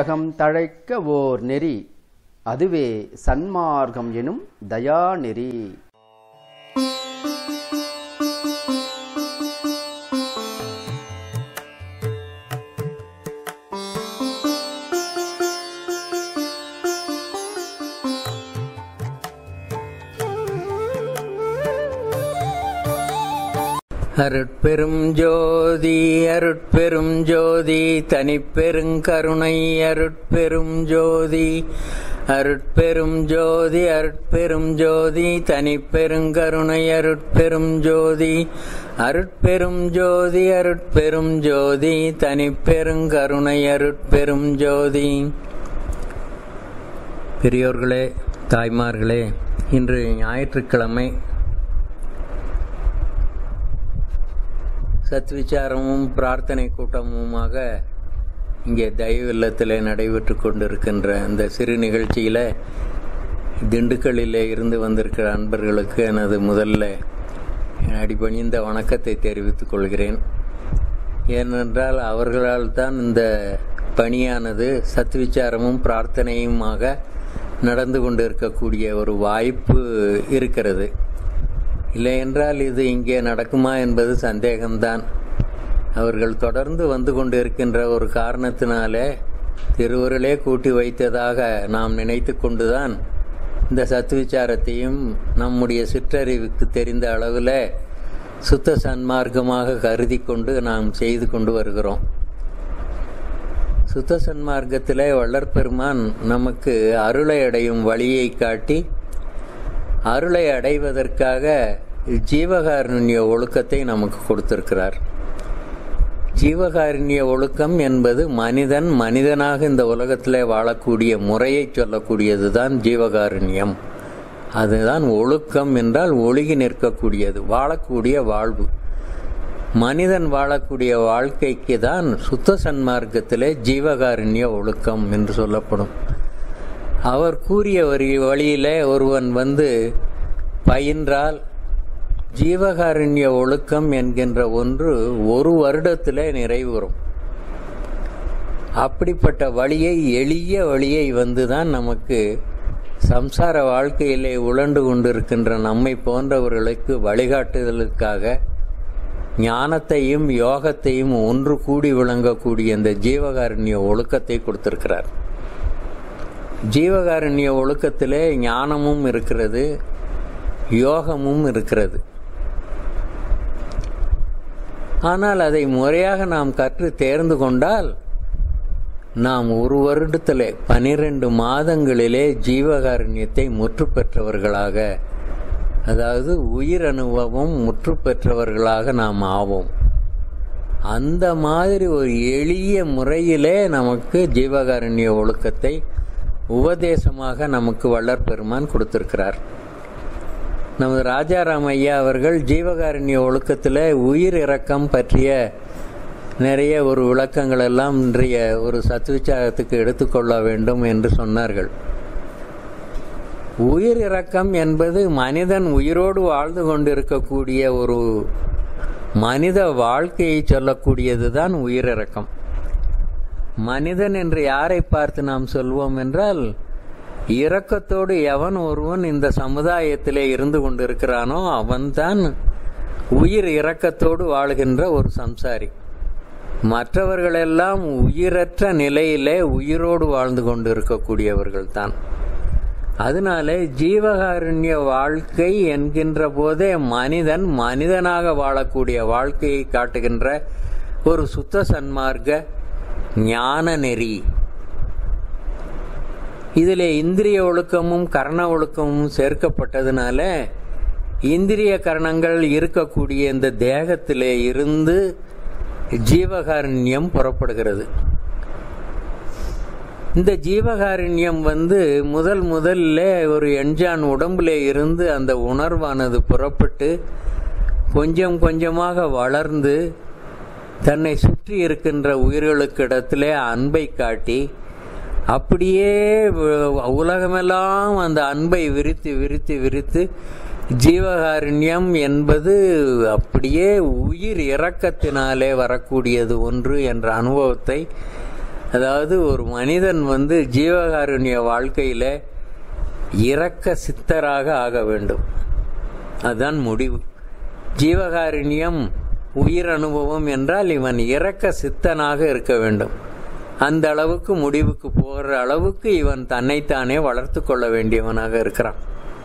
உலகம் தழைக்க ஓர் நெறி அதுவே சன்மார்க்கம் எனும் தயாநெறி அருட்பெரும் ஜோதி அருட்பெரும் ஜோதி தனிப்பெருங்கருணை அருட்பெரும் ஜோதி அருட்பெரும் ஜோதி அருட்பெரும் ஜோதி தனிப்பெருங்கருணை அருட்பெரும் ஜோதி அருட்பெரும் ஜோதி அருட்பெரும் ஜோதி தனிப்பெருங்கருணை அருட்பெரும் ஜோதி பெரியோர்களே தாய்மார்களே இன்று ஞாயிற்றுக்கிழமை சத்விச்சாரமும் பிரார்த்தனை கூட்டமுமாக இங்கே தயவு இல்லத்தில் நடைபெற்று கொண்டிருக்கின்ற இந்த சிறு நிகழ்ச்சியில் திண்டுக்கல்லிலே இருந்து வந்திருக்கிற அன்பர்களுக்கு எனது முதல்ல அடிபணிந்த வணக்கத்தை தெரிவித்துக் கொள்கிறேன் ஏனென்றால் அவர்களால் தான் இந்த பணியானது சத்விச்சாரமும் பிரார்த்தனையுமாக நடந்து கொண்டிருக்கக்கூடிய ஒரு வாய்ப்பு இருக்கிறது இல்லை என்றால் இது இங்கே நடக்குமா என்பது சந்தேகம்தான் அவர்கள் தொடர்ந்து வந்து கொண்டிருக்கின்ற ஒரு காரணத்தினாலே திருவருளே கூட்டி வைத்ததாக நாம் நினைத்து கொண்டுதான் இந்த சத்விச்சாரத்தையும் நம்முடைய சிற்றறிவுக்கு தெரிந்த அளவில் சுத்த சன்மார்க்கமாக கருதி கொண்டு நாம் செய்து கொண்டு வருகிறோம் சுத்த சன்மார்க்கத்தில் வள்ளற்பெருமான் நமக்கு அருளை அடையும் வழியை காட்டி அருளை அடைவதற்காக ஜீவகாருண்ய ஒழுக்கத்தை நமக்கு கொடுத்திருக்கிறார் ஜீவகாருண்ய ஒழுக்கம் என்பது மனிதன் மனிதனாக இந்த உலகத்தில் வாழக்கூடிய முறையை சொல்லக்கூடியதுதான் ஜீவகாருண்யம் அதுதான் ஒழுக்கம் என்றால் ஒழுகி நிற்கக்கூடியது வாழக்கூடிய வாழ்வு மனிதன் வாழக்கூடிய வாழ்க்கைக்கு தான் சுத்த சன்மார்க்கத்திலே ஜீவகாருண்ய ஒழுக்கம் என்று சொல்லப்படும் அவர் கூறிய வரி வழியிலே ஒருவன் வந்து பயின்றால் ஜீவகாருண்ய ஒழுக்கம் என்கின்ற ஒன்று ஒரு வருடத்திலே நிறைவுறும் அப்படிப்பட்ட வழியை எளிய வழியை வந்துதான் நமக்கு சம்சார வாழ்க்கையிலே உழண்டு கொண்டிருக்கின்ற நம்மை போன்றவர்களுக்கு வழிகாட்டுதலுக்காக ஞானத்தையும் யோகத்தையும் ஒன்று கூடி விளங்கக்கூடிய இந்த ஜீவகாருண்ய ஒழுக்கத்தை கொடுத்திருக்கிறார் ஜீவகாருண்ய ஒழுக்கத்திலே ஞானமும் இருக்கிறது யோகமும் இருக்கிறது ஆனால் அதை முறையாக நாம் கற்று தேர்ந்து கொண்டால் நாம் ஒரு வருடத்திலே பனிரெண்டு மாதங்களிலே ஜீவகாருண்யத்தை முற்று பெற்றவர்களாக அதாவது உயிர் அனுபவம் முற்று பெற்றவர்களாக நாம் ஆவோம் அந்த மாதிரி ஒரு எளிய முறையிலே நமக்கு ஜீவகாருண்ய ஒழுக்கத்தை உபதேசமாக நமக்கு வள்ளற்பெருமான் கொடுத்திருக்கிறார் நமது ராஜாராம் ஐயா அவர்கள் ஜீவகாருண்ய ஒழுக்கத்தில் உயிர் இறக்கம் பற்றிய நிறைய ஒரு விளக்கங்கள் எல்லாம் இன்றைய ஒரு சத்விச்சாரத்துக்கு எடுத்துக்கொள்ள வேண்டும் என்று சொன்னார்கள் உயிர் இறக்கம் என்பது மனிதன் உயிரோடு வாழ்ந்து கொண்டிருக்கக்கூடிய ஒரு மனித வாழ்க்கையை சொல்லக்கூடியது தான் உயிரிறக்கம் மனிதன் என்று யாரை பார்த்து நாம் சொல்வோம் என்றால் இரக்கத்தோடு எவன் ஒருவன் இந்த சமுதாயத்திலே இருந்து கொண்டிருக்கிறானோ அவன்தான் உயிர் இரக்கத்தோடு வாழ்கின்ற ஒரு சம்சாரி மற்றவர்களெல்லாம் உயிரற்ற நிலையிலே உயிரோடு வாழ்ந்து கொண்டு இருக்கக்கூடியவர்கள் தான் அதனாலே ஜீவகாருண்ய வாழ்க்கை என்கின்ற போதே மனிதன் மனிதனாக வாழக்கூடிய வாழ்க்கையை காட்டுகின்ற ஒரு சுத்த சன்மார்க்க ஞான நெறி இதில் இந்திரிய ஒழுக்கமும் கரண ஒழுக்கமும் சேர்க்கப்பட்டதுனால இந்திரிய கரணங்கள் இருக்கக்கூடிய இந்த தேகத்திலே இருந்து ஜீவகாருண்யம் புறப்படுகிறது இந்த ஜீவகாருண்யம் வந்து முதல் முதல்ல ஒரு எண்ஜான் உடம்புல இருந்து அந்த உணர்வானது புறப்பட்டு கொஞ்சம் கொஞ்சமாக வளர்ந்து தன்னை சுற்றி இருக்கின்ற உயிர்களுக்கு இடத்துல அன்பை காட்டி அப்படியே உலகமெல்லாம் அந்த அன்பை விரித்து விரித்து விரித்து ஜீவகாருண்யம் என்பது அப்படியே உயிர் இறக்கத்தினாலே வரக்கூடியது ஒன்று என்ற அனுபவத்தை அதாவது ஒரு மனிதன் வந்து ஜீவகாருண்ய வாழ்க்கையில இரக்க சித்தராக ஆக வேண்டும் அதுதான் முடிவு ஜீவகாருண்யம் உயிர் அனுபவம் என்றால் இவன் இரக்க சித்தனாக இருக்க வேண்டும் அந்த அளவுக்கு முடிவுக்கு போகிற அளவுக்கு இவன் தன்னைத்தானே வளர்த்து கொள்ள வேண்டியவனாக இருக்கிறான்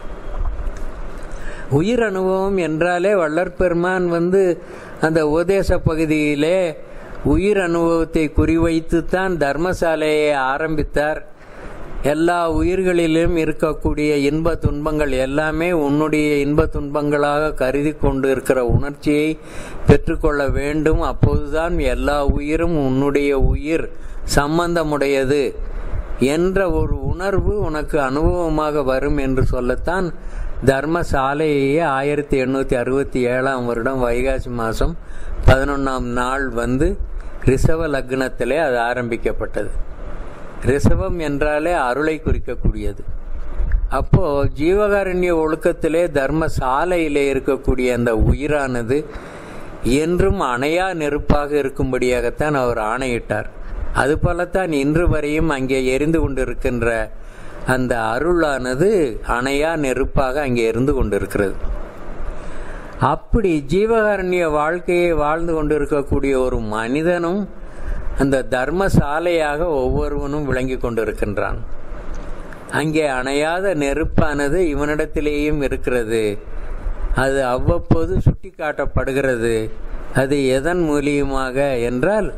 உயிர் அனுபவம் என்றாலே வள்ளற்பெருமான் வந்து அந்த உபதேச பகுதியிலே உயிர் அனுபவத்தை குறிவைத்து தான் தர்மசாலையை ஆரம்பித்தார் எல்லா உயிர்களிலும் இருக்கக்கூடிய இன்ப துன்பங்கள் எல்லாமே உன்னுடைய இன்ப துன்பங்களாக கருதி கொண்டு இருக்கிற உணர்ச்சியை பெற்றுக்கொள்ள வேண்டும் அப்போதுதான் எல்லா உயிரும் உன்னுடைய உயிர் சம்பந்தமுடையது என்ற ஒரு உணர்வு உனக்கு அனுபவமாக வரும் என்று சொல்லத்தான் தர்மசாலையே ஆயிரத்தி எண்ணூற்றி அறுபத்தி ஏழாம் வருடம் வைகாசி மாதம் பதினொன்றாம் நாள் வந்து ரிஷவ லக்னத்திலே அது ஆரம்பிக்கப்பட்டது ரிஷவம் என்றாலே அருளை குறிக்கக்கூடியது அப்போ ஜீவகாருண்ய ஒழுக்கத்திலே தர்மசாலையிலே இருக்கக்கூடிய அந்த உயிரானது என்றும் அணையா நெருப்பாக இருக்கும்படியாகத்தான் அவர் ஆணையிட்டார் அது போலத்தான் இன்று வரையும் அங்கே எரிந்து கொண்டிருக்கின்ற அந்த அருளானது அணையா நெருப்பாக அங்கே இருந்து கொண்டிருக்கிறது அப்படி ஜீவகாரண்ய வாழ்க்கையை வாழ்ந்து கொண்டிருக்கக்கூடிய ஒரு மனிதனும் அந்த தர்மசாலையாக ஒவ்வொருவனும் விளங்கி கொண்டிருக்கின்றான் அங்கே அணையாத நெருப்பானது இவனிடத்திலேயும் இருக்கிறது அது அவ்வப்போது சுட்டி காட்டப்படுகிறது அது எதன் மூலியமாக என்றால்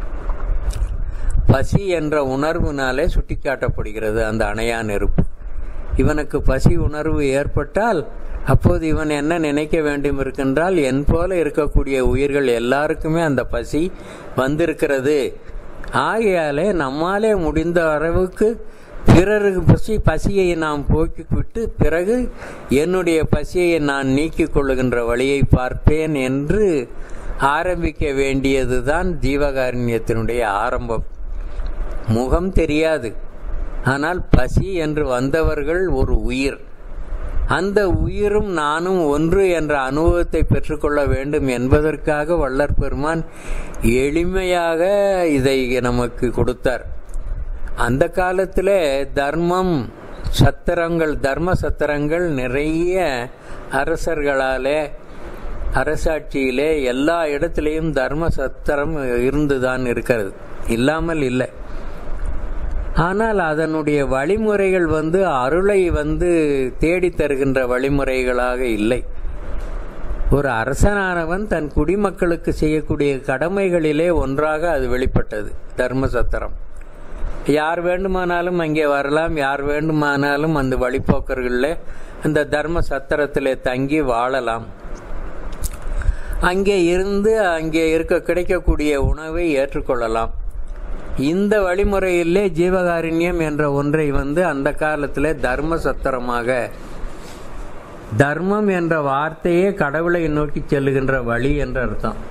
பசி என்ற உணர்வுனாலே சுட்டிக்காட்டப்படுகிறது அந்த அணையா நெருப்பு இவனுக்கு பசி உணர்வு ஏற்பட்டால் அப்போது இவன் என்ன நினைக்க வேண்டும் இருக்கின்றால் என் போல இருக்கக்கூடிய உயிர்கள் எல்லாருக்குமே அந்த பசி வந்திருக்கிறது ஆகையாலே நம்மாலே முடிந்த அளவுக்கு பிறருக்கு பசி பசியை நாம் போக்கிவிட்டு பிறகு என்னுடைய பசியை நான் நீக்கிக் கொள்ளுகின்ற வழியை பார்ப்பேன் என்று ஆரம்பிக்க வேண்டியதுதான் ஜீவகாருண்யத்தினுடைய ஆரம்பம் முகம் தெரியாது ஆனால் பசி என்று வந்தவர்கள் ஒரு உயிர் அந்த உயிரும் நானும் ஒன்று என்ற அனுபவத்தை பெற்றுக்கொள்ள வேண்டும் என்பதற்காக வள்ளற் பெருமான் எளிமையாக இதை நமக்கு கொடுத்தார் அந்த காலத்தில் தர்மம் சத்திரங்கள் தர்ம சத்திரங்கள் நிறைய அரசர்களாலே அரசாட்சியிலே எல்லா இடத்திலையும் தர்ம சத்திரம் இருந்துதான் இருக்கிறது இல்லாமல் இல்லை ஆனால் அதனுடைய வழிமுறைகள் வந்து அருளை வந்து தேடி தருகின்ற வழிமுறைகளாக இல்லை ஒரு அரசனானவன் தன் குடிமக்களுக்கு செய்யக்கூடிய கடமைகளிலே ஒன்றாக அது வெளிப்பட்டது தர்ம சத்திரம் யார் வேண்டுமானாலும் அங்கே வரலாம் யார் வேண்டுமானாலும் அந்த வழிபோக்கர்களில் அந்த தர்ம சத்திரத்திலே தங்கி வாழலாம் அங்கே இருந்து அங்கே இருக்க கிடைக்கக்கூடிய உணவை ஏற்றுக்கொள்ளலாம் இந்த வழிமுறையிலே ஜீவகாருண்யம் என்ற ஒன்றை வந்து அந்த காலத்தில் தர்ம சத்திரமாக தர்மம் என்ற வார்த்தையே கடவுளை நோக்கி செல்லுகின்ற வழி என்ற அர்த்தம்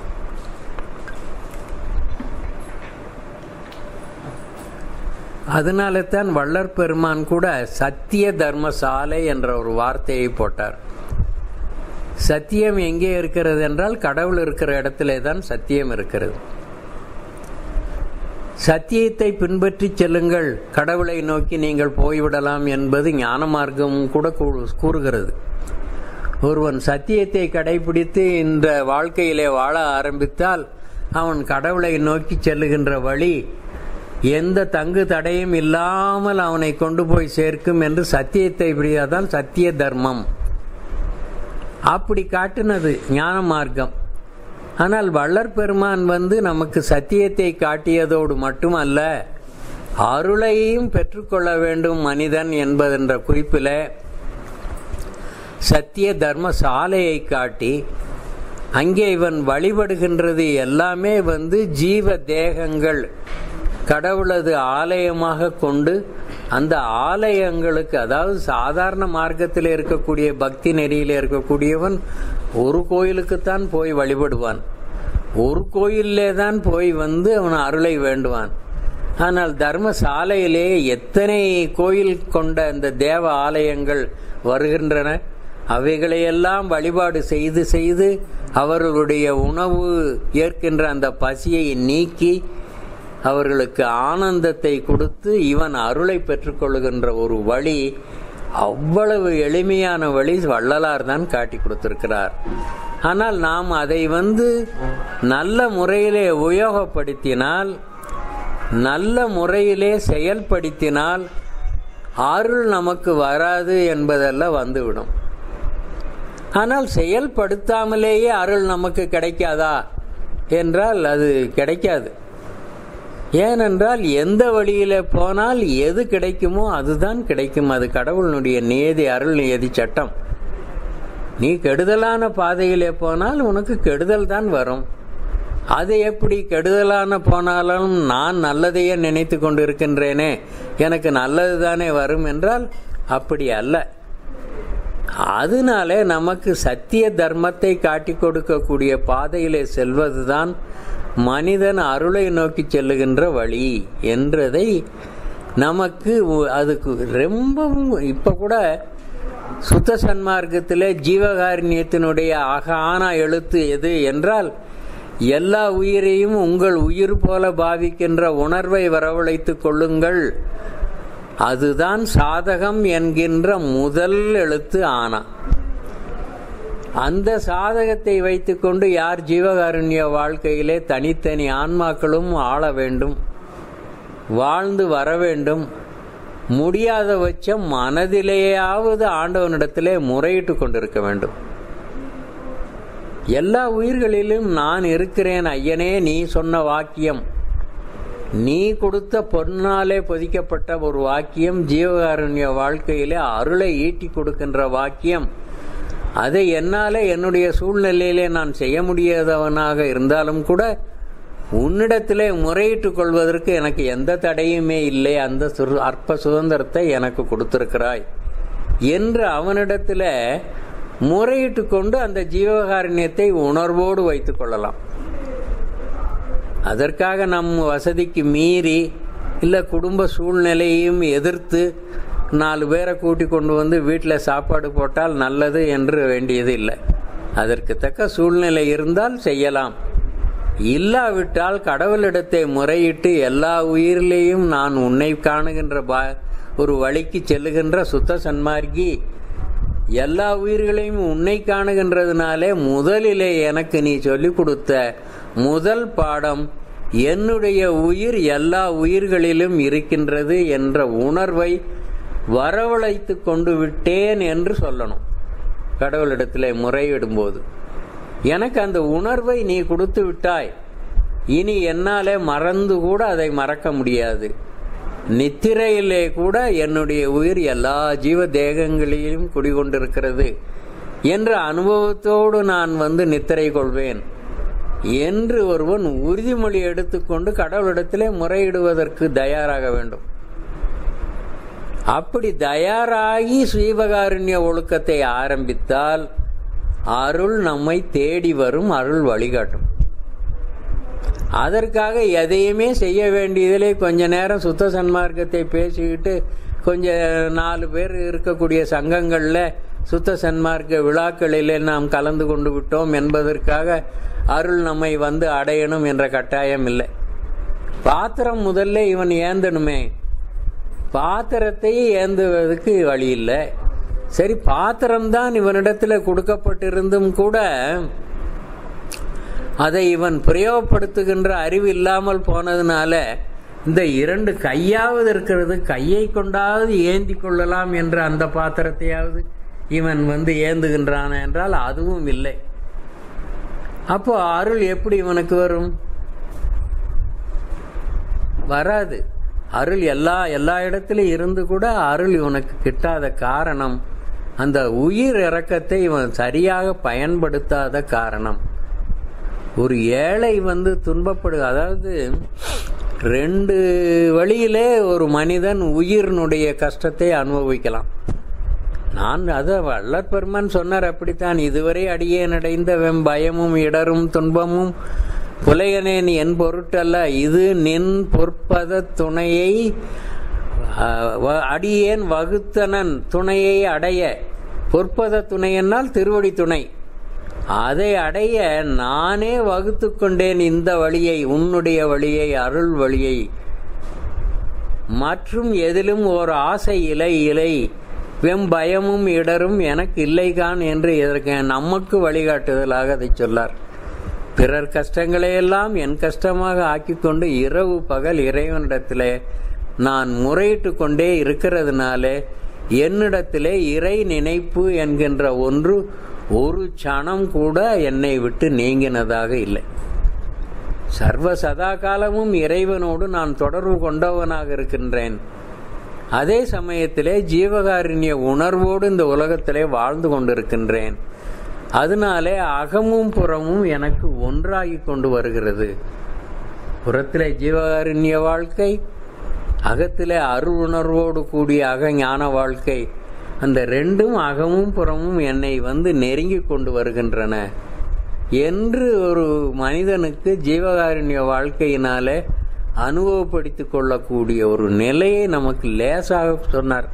அதனால தான் வள்ளற் பெருமான் கூட சத்திய தர்மசாலை என்ற ஒரு வார்த்தையை போட்டார் சத்தியம் எங்கே இருக்கிறது என்றால் கடவுள் இருக்கிற இடத்திலே தான் சத்தியம் இருக்கிறது சத்தியத்தை பின்பற்றி செல்லுங்கள் கடவுளை நோக்கி நீங்கள் போய்விடலாம் என்பது ஞான மார்க்கம் கூட கூறுகிறது ஒருவன் சத்தியத்தை கடைபிடித்து இந்த வாழ்க்கையிலே வாழ ஆரம்பித்தால் அவன் கடவுளை நோக்கி செல்லுகின்ற வழி எந்த தங்கு தடையும் இல்லாமல் அவனை கொண்டு போய் சேர்க்கும் என்று சத்தியத்தை இப்படியாதான் சத்திய தர்மம் அப்படி காட்டினது ஞான மார்க்கம் ஆனால் வள்ளற் பெருமான் வந்து நமக்கு சத்தியத்தை காட்டியதோடு மட்டுமல்ல அருளையும் பெற்றுக்கொள்ள வேண்டும் மனிதன் என்பதென்ற குறிப்பில் சத்திய தர்ம சாலையை காட்டி அங்கே இவன் வழிபடுகின்றது எல்லாமே வந்து ஜீவ தேகங்கள் கடவுளது ஆலயமாக கொண்டு அந்த ஆலயங்களுக்கு அதாவது சாதாரண மார்க்கத்தில் இருக்கக்கூடிய பக்தி நெறியில் இருக்கக்கூடியவன் ஒரு கோயிலுக்குத்தான் போய் வழிபடுவான் ஒரு கோயிலே தான் போய் வந்து அவன் அருளை வேண்டுவான் ஆனால் தர்ம சாலையிலே எத்தனை கோயில் கொண்ட அந்த தேவ ஆலயங்கள் வருகின்றன அவைகளையெல்லாம் வழிபாடு செய்து செய்து அவர்களுடைய உணவு ஏற்கின்ற அந்த பசியை நீக்கி அவர்களுக்கு ஆனந்தத்தை கொடுத்து இவன் அருளை பெற்றுக்கொள்கின்ற ஒரு வழி அவ்வளவு எளிமையான வழி வள்ளலார் தான் காட்டி கொடுத்திருக்கிறார் ஆனால் நாம் அதை வந்து நல்ல முறையிலே உபயோகப்படுத்தினால் நல்ல முறையிலே செயல்படுத்தினால் அருள் நமக்கு வராது என்பதெல்லாம் வந்துவிடும் ஆனால் செயல்படுத்தாமலேயே அருள் நமக்கு கிடைக்காதா என்றால் அது கிடைக்காது ஏனென்றால் எந்த வழியில போனால் எது கிடைக்குமோ அதுதான் கிடைக்கும் அது கடவுளுடைய நியதி அருள் நியதி சட்டம் நீ கெடுதலான பாதையிலே போனால் உனக்கு கெடுதல் தான் வரும் அது எப்படி கெடுதலான போனாலும் நான் நல்லதையே நினைத்து கொண்டு இருக்கின்றேனே எனக்கு நல்லது தானே வரும் என்றால் அப்படி அல்ல அதனாலே நமக்கு சத்திய தர்மத்தை காட்டி கொடுக்கக்கூடிய பாதையிலே செல்வதுதான் மனிதன் அருளை நோக்கி செல்லுகின்ற வழி என்றதை நமக்கு அதுக்கு ரொம்பவும் இப்ப கூட சுத்த சன்மார்க்கத்தில் ஜீவகாருண்யத்தினுடைய அகான எழுத்து எது என்றால் எல்லா உயிரையும் உங்கள் உயிர் போல பாவிக்கின்ற உணர்வை வரவழைத்துக் கொள்ளுங்கள் அதுதான் சாதகம் என்கின்ற முதல் எழுத்து ஆனா அந்த சாதகத்தை வைத்துக்கொண்டு யார் ஜீவகாருண்ய வாழ்க்கையிலே தனித்தனி ஆன்மாக்களும் ஆள வேண்டும் வாழ்ந்து வர வேண்டும் முடியாத பட்சம் மனதிலேயாவது ஆண்டவனிடத்திலே முறையிட்டு கொண்டிருக்க வேண்டும் எல்லா உயிர்களிலும் நான் இருக்கிறேன் ஐயனே நீ சொன்ன வாக்கியம் நீ கொடுத்த பொன்னாலே பொதிக்கப்பட்ட ஒரு வாக்கியம் ஜீவகாருண்ய வாழ்க்கையிலே அருளை ஈட்டி கொடுக்கின்ற வாக்கியம் அதை என்னால என்னுடைய சூழ்நிலையிலே நான் செய்ய முடியாதவனாக இருந்தாலும் கூட உன்னிடத்திலே முறையிட்டுக் கொள்வதற்கு எனக்கு எந்த தடையுமே இல்லை அந்த அற்ப சுதந்திரத்தை எனக்கு கொடுத்திருக்கிறாய் என்று அவனிடத்தில் முறையிட்டு கொண்டு அந்த ஜீவகாருண்யத்தை உணர்வோடு வைத்துக் கொள்ளலாம் அதற்காக நம் வசதிக்கு மீறி இல்லை குடும்ப சூழ்நிலையும் எதிர்த்து நாலு பேரை கூட்டி கொண்டு வந்து வீட்டில் சாப்பாடு போட்டால் நல்லது என்று வேண்டியது இல்லை அதற்கு தக்க சூழ்நிலை இருந்தால் செய்யலாம் இல்லாவிட்டால் கடவுளிடத்தை முறையிட்டு எல்லா உயிரிலேயும் நான் உன்னை காணுகின்ற பா ஒரு வழிக்கு செல்லுகின்ற சுத்த சன்மார்க்கி எல்லா உயிர்களையும் உன்னை காணுகின்றதுனாலே முதலிலே எனக்கு நீ சொல்லிக் கொடுத்த முதல் பாடம் என்னுடைய உயிர் எல்லா உயிர்களிலும் இருக்கின்றது என்ற உணர்வை வரவழைத்து கொண்டு விட்டேன் என்று சொல்லணும் கடவுளிடத்தில் முறையிடும்போது எனக்கு அந்த உணர்வை நீ கொடுத்து விட்டாய் இனி என்னாலே மறந்து கூட அதை மறக்க முடியாது நித்திரையிலே கூட என்னுடைய உயிர் எல்லா ஜீவ தேகங்களிலும் குடிகொண்டிருக்கிறது என்ற அனுபவத்தோடு நான் வந்து நித்திரை கொள்வேன் என்று ஒருவன் உறுதிமொழி எடுத்துக்கொண்டு கடவுளிடத்திலே முறையிடுவதற்கு தயாராக வேண்டும் அப்படி தயாராகி ஸ்ரீபகாருண்ய ஒழுக்கத்தை ஆரம்பித்தால் அருள் நம்மை தேடி வரும் அருள் வழிகாட்டும் அதற்காக எதையுமே செய்ய வேண்டியதிலே கொஞ்ச நேரம் சுத்த சன்மார்க்கத்தை பேசிக்கிட்டு கொஞ்ச நாலு பேர் இருக்கக்கூடிய சங்கங்களில் சுத்த சன்மார்க்க விழாக்களிலே நாம் கலந்து கொண்டு விட்டோம் என்பதற்காக அருள் நம்மை வந்து அடையணும் என்ற கட்டாயம் இல்லை பாத்திரம் முதல்ல இவன் ஏந்தணுமே பாத்திரத்தை ஏந்துவதற்கு வழி இல்லை சரி பாத்திரம்தான் இவனிடத்தில் கொடுக்கப்பட்டிருந்தும் கூட அதை இவன் பிரயோகப்படுத்துகின்ற அறிவு இல்லாமல் போனதுனால இந்த இரண்டு கையாவது இருக்கிறது கையை கொண்டாவது ஏந்தி கொள்ளலாம் என்ற அந்த பாத்திரத்தையாவது இவன் வந்து ஏந்துகின்றான் என்றால் அதுவும் இல்லை அப்போ அருள் எப்படி இவனுக்கு வரும் வராது அருள் எல்லா எல்லா இடத்திலும் இருந்து கூட அருள் இவனுக்கு கிட்டாத காரணம் அந்த உயிர் இறக்கத்தை இவன் சரியாக பயன்படுத்தாத காரணம் ஒரு ஏழை வந்து துன்பப்படு அதாவது ரெண்டு வழியிலே ஒரு மனிதன் உயிரினுடைய கஷ்டத்தை அனுபவிக்கலாம் நான் அதை வள்ளற் பெருமான் சொன்னார் அப்படித்தான் இதுவரை அடியேன் அடைந்த வெம் பயமும் இடரும் துன்பமும் புலையனேன் என் பொருட்டல்ல இது நின் பொற்பத துணையை அடியேன் வகுத்தனன் துணையை அடைய பொற்பத துணை என்னால் திருவடி துணை அதை அடைய நானே வகுத்து கொண்டேன் இந்த வழியை உன்னுடைய வழியை அருள் வழியை மற்றும் எதிலும் ஓர் ஆசை இலை இலை வெம் பயமும் இடரும் எனக்கு இல்லைகான் என்று இதற்கு நமக்கு வழிகாட்டுதலாக அதை சொல்லார் பிறர் கஷ்டங்களையெல்லாம் என் கஷ்டமாக ஆக்கிக்கொண்டு இரவு பகல் இறைவனிடத்திலே நான் முறையிட்டு கொண்டே இருக்கிறதுனாலே என்னிடத்திலே இறை நினைப்பு என்கின்ற ஒன்று ஒரு சணம் கூட என்னை விட்டு நீங்கினதாக இல்லை சர்வ சதா காலமும் இறைவனோடு நான் தொடர்பு கொண்டவனாக இருக்கின்றேன் அதே சமயத்திலே ஜீவகாருண்ய உணர்வோடு இந்த உலகத்திலே வாழ்ந்து கொண்டிருக்கின்றேன் அதனாலே அகமும் புறமும் எனக்கு ஒன்றாகி கொண்டு வருகிறது புறத்திலே ஜீவகாருண்ய வாழ்க்கை அகத்திலே அருள் உணர்வோடு கூடிய அக ஞான வாழ்க்கை அந்த ரெண்டும் அகமும் புறமும் என்னை வந்து நெருங்கி கொண்டு வருகின்றன என்று ஒரு மனிதனுக்கு ஜீவகாருண்ய வாழ்க்கையினாலே அனுபவப்படுத்திக் கொள்ளக்கூடிய ஒரு நிலையை நமக்கு லேசாக சொன்னார்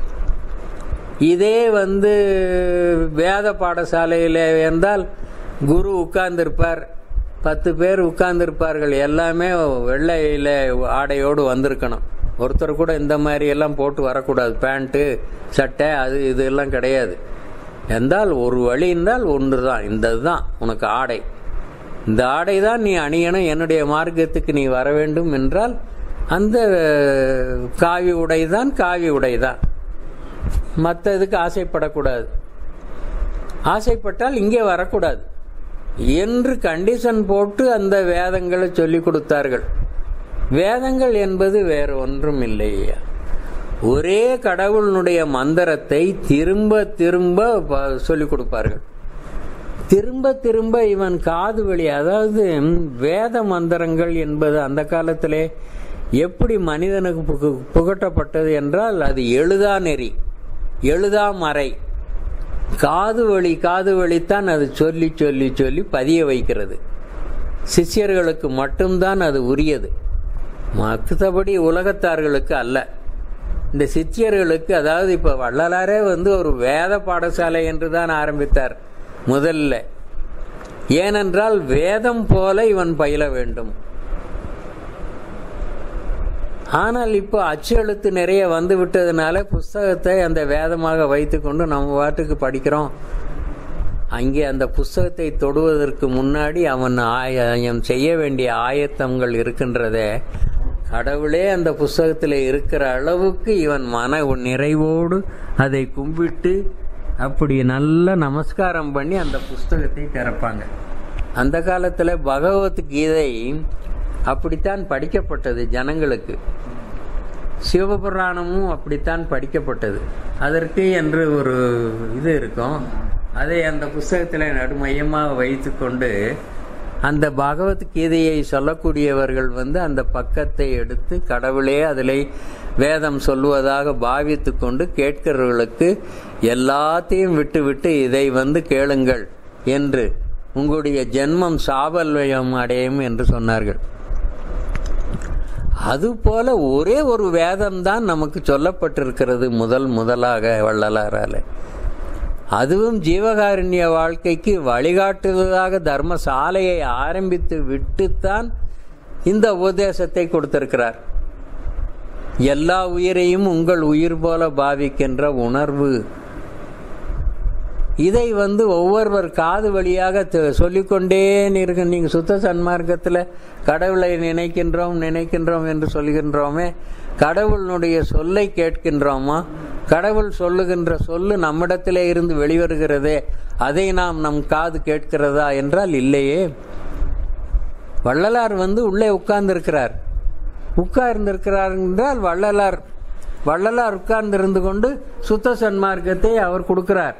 இதே வந்து வேத பாடசாலையில் இருந்தால் குரு உட்கார்ந்திருப்பார் பத்து பேர் உட்கார்ந்திருப்பார்கள் எல்லாமே வெள்ளையில ஆடையோடு வந்திருக்கணும் ஒருத்தர் கூட இந்த மாதிரி எல்லாம் போட்டு வரக்கூடாது பேண்ட்டு சட்டை அது இது எல்லாம் கிடையாது என்றால் ஒரு வழி என்றால் ஒன்று தான் இந்த தான் உனக்கு ஆடை இந்த ஆடை தான் நீ அணியணும் என்னுடைய மார்க்கத்துக்கு நீ வர வேண்டும் என்றால் அந்த காவி உடை தான் காவி உடை தான் மற்ற இதுக்கு ஆசைப்படக்கூடாது ஆசைப்பட்டால் இங்கே வரக்கூடாது என்று கண்டிஷன் போட்டு அந்த வேதங்களை சொல்லிக் கொடுத்தார்கள் வேதங்கள் என்பது வேறு ஒன்றும் இல்லையா ஒரே கடவுளினுடைய மந்திரத்தை திரும்ப திரும்ப சொல்லிக் கொடுப்பார்கள் திரும்ப திரும்ப இவன் காது வழி அதாவது வேத மந்திரங்கள் என்பது அந்த காலத்திலே எப்படி மனிதனுக்கு புகு- புகட்டப்பட்டது என்றால் அது எழுதா நெறி எழுதா மறை காது வழி காது வழித்தான் அது சொல்லி சொல்லி சொல்லி பதிய வைக்கிறது சிஷ்யர்களுக்கு மட்டும்தான் அது உரியது மற்றபடி உலகத்தார்களுக்கு அல்ல இந்த சித்தியர்களுக்கு அதாவது இப்ப வள்ளலாரே வந்து ஒரு வேத பாடசாலை என்று தான் ஆரம்பித்தார் முதல்ல ஏனென்றால் வேதம் போல இவன் பயில வேண்டும் ஆனால் இப்போ அச்சு எழுத்து நிறைய வந்து விட்டதுனால புஸ்தகத்தை அந்த வேதமாக வைத்துக்கொண்டு நம்ம பாட்டுக்கு படிக்கிறோம் அங்கே அந்த புஸ்தகத்தை தொடுவதற்கு முன்னாடி அவன் ஆயம் செய்ய வேண்டிய ஆயத்தங்கள் இருக்கின்றதே கடவுளே அந்த புஸ்தகத்தில் இருக்கிற அளவுக்கு இவன் மன நிறைவோடு அதை கும்பிட்டு அப்படி நல்ல நமஸ்காரம் பண்ணி அந்த புஸ்தகத்தை திறப்பாங்க அந்த காலத்தில் பகவத்கீதை அப்படித்தான் படிக்கப்பட்டது ஜனங்களுக்கு சிவபுராணமும் அப்படித்தான் படிக்கப்பட்டது அதற்கு என்று ஒரு இது இருக்கும் அதை அந்த புஸ்தகத்தில் நடுமையமாக வைத்துக்கொண்டு அந்த பகவத்கீதையை சொல்லக்கூடியவர்கள் வந்து அந்த பக்கத்தை எடுத்து கடவுளே அதில் வேதம் சொல்லுவதாக பாவித்து கொண்டு கேட்கிறவர்களுக்கு எல்லாத்தையும் விட்டு விட்டு இதை வந்து கேளுங்கள் என்று உங்களுடைய ஜென்மம் சாபல்வயம் அடையும் என்று சொன்னார்கள் அதுபோல ஒரே ஒரு வேதம் தான் நமக்கு சொல்லப்பட்டிருக்கிறது முதல் முதலாக வள்ளலாரால அதுவும் ஜீவகாருண்ய வாழ்க்கைக்கு வழிகாட்டுவதாக தர்மசாலையை ஆரம்பித்து விட்டுத்தான் இந்த உபதேசத்தை கொடுத்திருக்கிறார் எல்லா உயிரையும் உங்கள் உயிர் போல பாவிக்கின்ற உணர்வு இதை வந்து ஒவ்வொருவர் காது வழியாக த- சொல்லிக்கொண்டே இருக்க நீங்க சுத்த சன்மார்க்கத்தில் கடவுளை நினைக்கின்றோம் நினைக்கின்றோம் என்று சொல்கின்றோமே கடவுளினுடைய சொல்லை கேட்கின்றோமா கடவுள் சொல்லுகின்ற சொல்லு நம்மிடத்திலே இருந்து வெளிவருகிறதே அதை நாம் நம் காது கேட்கிறதா என்றால் இல்லையே வள்ளலார் வந்து உள்ளே உட்கார்ந்திருக்கிறார் உட்கார்ந்திருக்கிறார் என்றால் வள்ளலார் வள்ளலார் உட்கார்ந்திருந்து கொண்டு சுத்த சன்மார்க்கத்தை அவர் கொடுக்கிறார்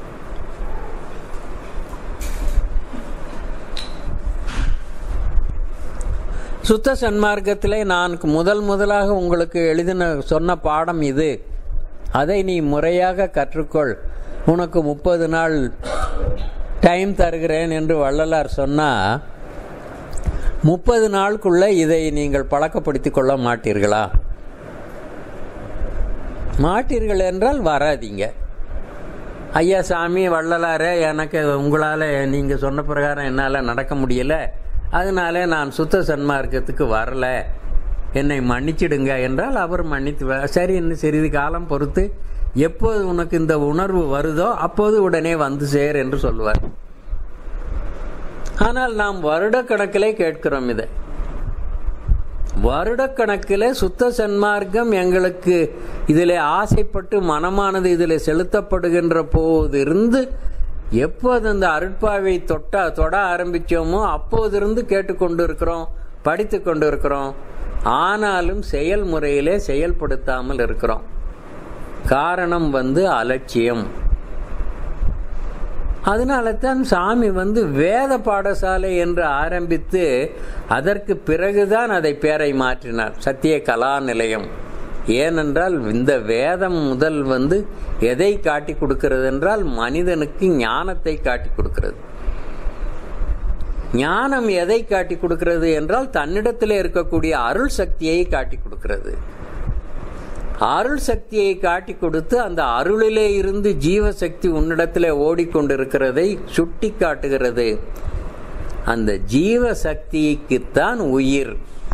சுத்த சன்மார்க்கத்திலே நான் முதல் முதலாக உங்களுக்கு எழுதின சொன்ன பாடம் இது அதை நீ முறையாக கற்றுக்கொள் உனக்கு முப்பது நாள் டைம் தருகிறேன் என்று வள்ளலார் சொன்னா முப்பது நாளுக்குள்ள இதை நீங்கள் பழக்கப்படுத்திக் கொள்ள மாட்டீர்களா மாட்டீர்கள் என்றால் வராதீங்க ஐயா சாமி வள்ளலாரே எனக்கு உங்களால் நீங்கள் சொன்ன பிரகாரம் என்னால் நடக்க முடியல அதனால நான் சுத்த சன்மார்க்கத்துக்கு வரல என்னை மன்னிச்சிடுங்க என்றால் அவர் மன்னித்து வ- சரி இன்னும் சிறிது காலம் பொறுத்து எப்போது உனக்கு இந்த உணர்வு வருதோ அப்போது உடனே வந்து சேர் என்று சொல்லுவார் ஆனால் நாம் வருடக்கணக்கிலே கேட்கிறோம் இதை வருடக்கணக்கில் சுத்த சன்மார்க்கம் எங்களுக்கு இதில் ஆசைப்பட்டு மனமானது இதில் செலுத்தப்படுகின்ற போதிருந்து எப்போது அந்த அருட்பாவை தொட்ட தொட ஆரம்பிச்சோமோ அப்போதிருந்து கேட்டுக்கொண்டு இருக்கிறோம் படித்து கொண்டு இருக்கிறோம் ஆனாலும் செயல்முறையிலே செயல்படுத்தாமல் இருக்கிறோம் காரணம் வந்து அலட்சியம் அதனால தான் சாமி வந்து வேத பாடசாலை என்று ஆரம்பித்து அதற்கு பிறகுதான் அதை பேரை மாற்றினார் சத்திய கலா நிலையம் ஏனென்றால் இந்த வேதம் முதல் வந்து எதை காட்டி கொடுக்கிறது என்றால் மனிதனுக்கு ஞானத்தை காட்டி கொடுக்கிறது ஞானம் எதை காட்டி கொடுக்கிறது என்றால் தன்னிடத்தில் இருக்கக்கூடிய அருள் சக்தியை காட்டி கொடுக்கிறது அருள் சக்தியை காட்டி கொடுத்து அந்த அருளிலே இருந்து ஜீவசக்தி உன்னிடத்தில் ஓடிக்கொண்டிருக்கிறதை சுட்டி காட்டுகிறது அந்த ஜீவசக்திக்குத்தான் உயிர்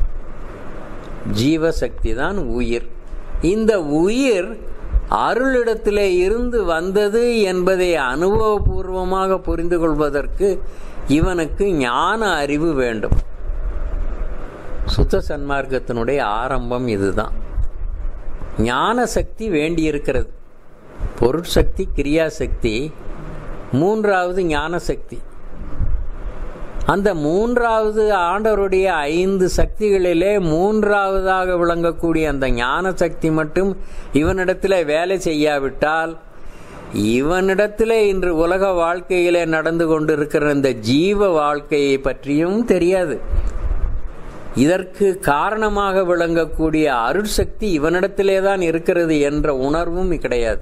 ஜீவசக்தி தான் உயிர் இந்த உயிர் அருளிடத்திலே இருந்து வந்தது என்பதை அனுபவபூர்வமாக புரிந்து கொள்வதற்கு இவனுக்கு ஞான அறிவு வேண்டும் சுத்த சன்மார்க்கத்தினுடைய ஆரம்பம் இதுதான் ஞான சக்தி வேண்டியிருக்கிறது பொருட்சக்தி கிரியாசக்தி மூன்றாவது ஞான சக்தி அந்த மூன்றாவது ஆண்டவருடைய ஐந்து சக்திகளிலே மூன்றாவதாக விளங்கக்கூடிய அந்த ஞான சக்தி மட்டும் இவனிடத்தில் வேலை செய்யாவிட்டால் இவனிடத்தில் இன்று உலக வாழ்க்கையிலே நடந்து கொண்டிருக்கிற இந்த ஜீவ வாழ்க்கையை பற்றியும் தெரியாது இதற்கு காரணமாக விளங்கக்கூடிய அருட்சக்தி இவனிடத்திலே தான் இருக்கிறது என்ற உணர்வும் கிடையாது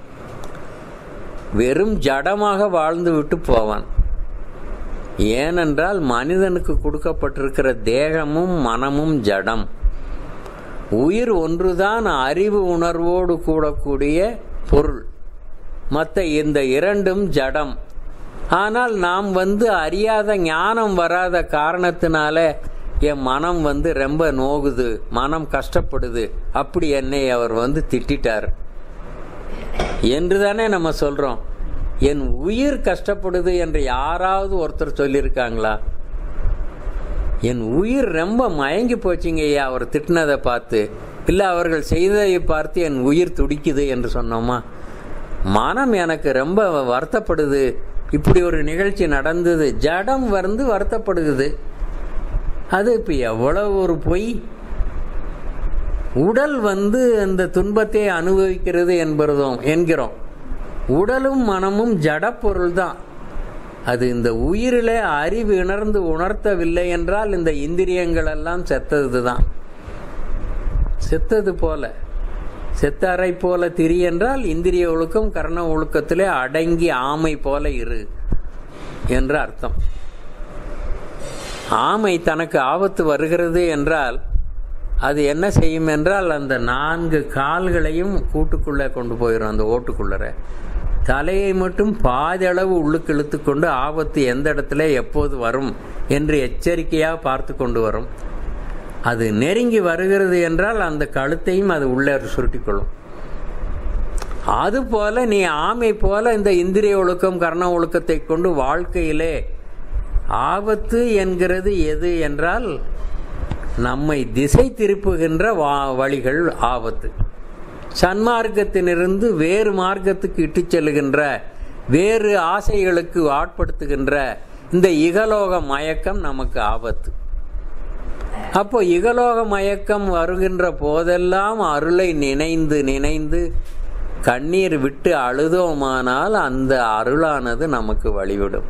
வெறும் ஜடமாக வாழ்ந்து விட்டு போவான் ஏனென்றால் மனிதனுக்கு கொடுக்கப்பட்டிருக்கிற தேகமும் மனமும் ஜடம் உயிர் ஒன்றுதான் அறிவு உணர்வோடு கூடக்கூடிய பொருள் மற்ற இந்த இரண்டும் ஜடம் ஆனால் நாம் வந்து அறியாத ஞானம் வராத காரணத்தினால என் மனம் வந்து ரொம்ப நோகுது மனம் கஷ்டப்படுது அப்படி என்னை அவர் வந்து திட்டிட்டார் என்று தானே நம்ம சொல்றோம் என் உயிர் கஷ்டப்படுது என்று யாராவது ஒருத்தர் சொல்லியிருக்காங்களா என் உயிர் ரொம்ப மயங்கி போச்சுங்க ஐயா அவர் திட்டினதை பார்த்து இல்லை அவர்கள் செய்ததை பார்த்து என் உயிர் துடிக்குது என்று சொன்னோமா மனம் எனக்கு ரொம்ப வருத்தப்படுது இப்படி ஒரு நிகழ்ச்சி நடந்தது ஜடம் வந்து வருத்தப்படுகிறது அது இப்போ எவ்வளவு ஒரு பொய் உடல் வந்து அந்த துன்பத்தை அனுபவிக்கிறது என்பதும் என்கிறோம் உடலும் மனமும் ஜடப்பொருள் தான் அது இந்த உயிரிலே அறிவு இணர்ந்து உணர்த்தவில்லை என்றால் இந்த இந்திரியங்கள் எல்லாம் செத்தது தான் செத்தது போல செத்தாரை போல திரி என்றால் இந்திரிய ஒழுக்கம் கர்ண ஒழுக்கத்திலே அடங்கி ஆமை போல இரு என்று அர்த்தம் ஆமை தனக்கு ஆபத்து வருகிறது என்றால் அது என்ன செய்யும் என்றால் அந்த நான்கு கால்களையும் கூட்டுக்குள்ளே கொண்டு போயிடும் அந்த ஓட்டுக்குள்ளற தலையை மட்டும் பாதி அளவு உள்ளுக்கு இழுத்து கொண்டு ஆபத்து எந்த இடத்துல எப்போது வரும் என்று எச்சரிக்கையாக பார்த்து கொண்டு வரும் அது நெருங்கி வருகிறது என்றால் அந்த கழுத்தையும் அது உள்ளே சுருட்டிக்கொள்ளும் அதுபோல நீ ஆமை போல இந்த இந்திரிய ஒழுக்கம் கர்ண ஒழுக்கத்தை கொண்டு வாழ்க்கையிலே ஆபத்து என்கிறது எது என்றால் நம்மை திசை திருப்புகின்ற வழிகள் ஆபத்து சன்மார்க்கத்திலிருந்து வேறு மார்க்கத்துக்கு இட்டுச் செல்லுகின்ற வேறு ஆசைகளுக்கு ஆட்படுத்துகின்ற இந்த இகலோக மயக்கம் நமக்கு ஆபத்து அப்போ இகலோக மயக்கம் வருகின்ற போதெல்லாம் அருளை நினைந்து நினைந்து கண்ணீர் விட்டு அழுதோமானால் அந்த அருளானது நமக்கு வழிவிடும்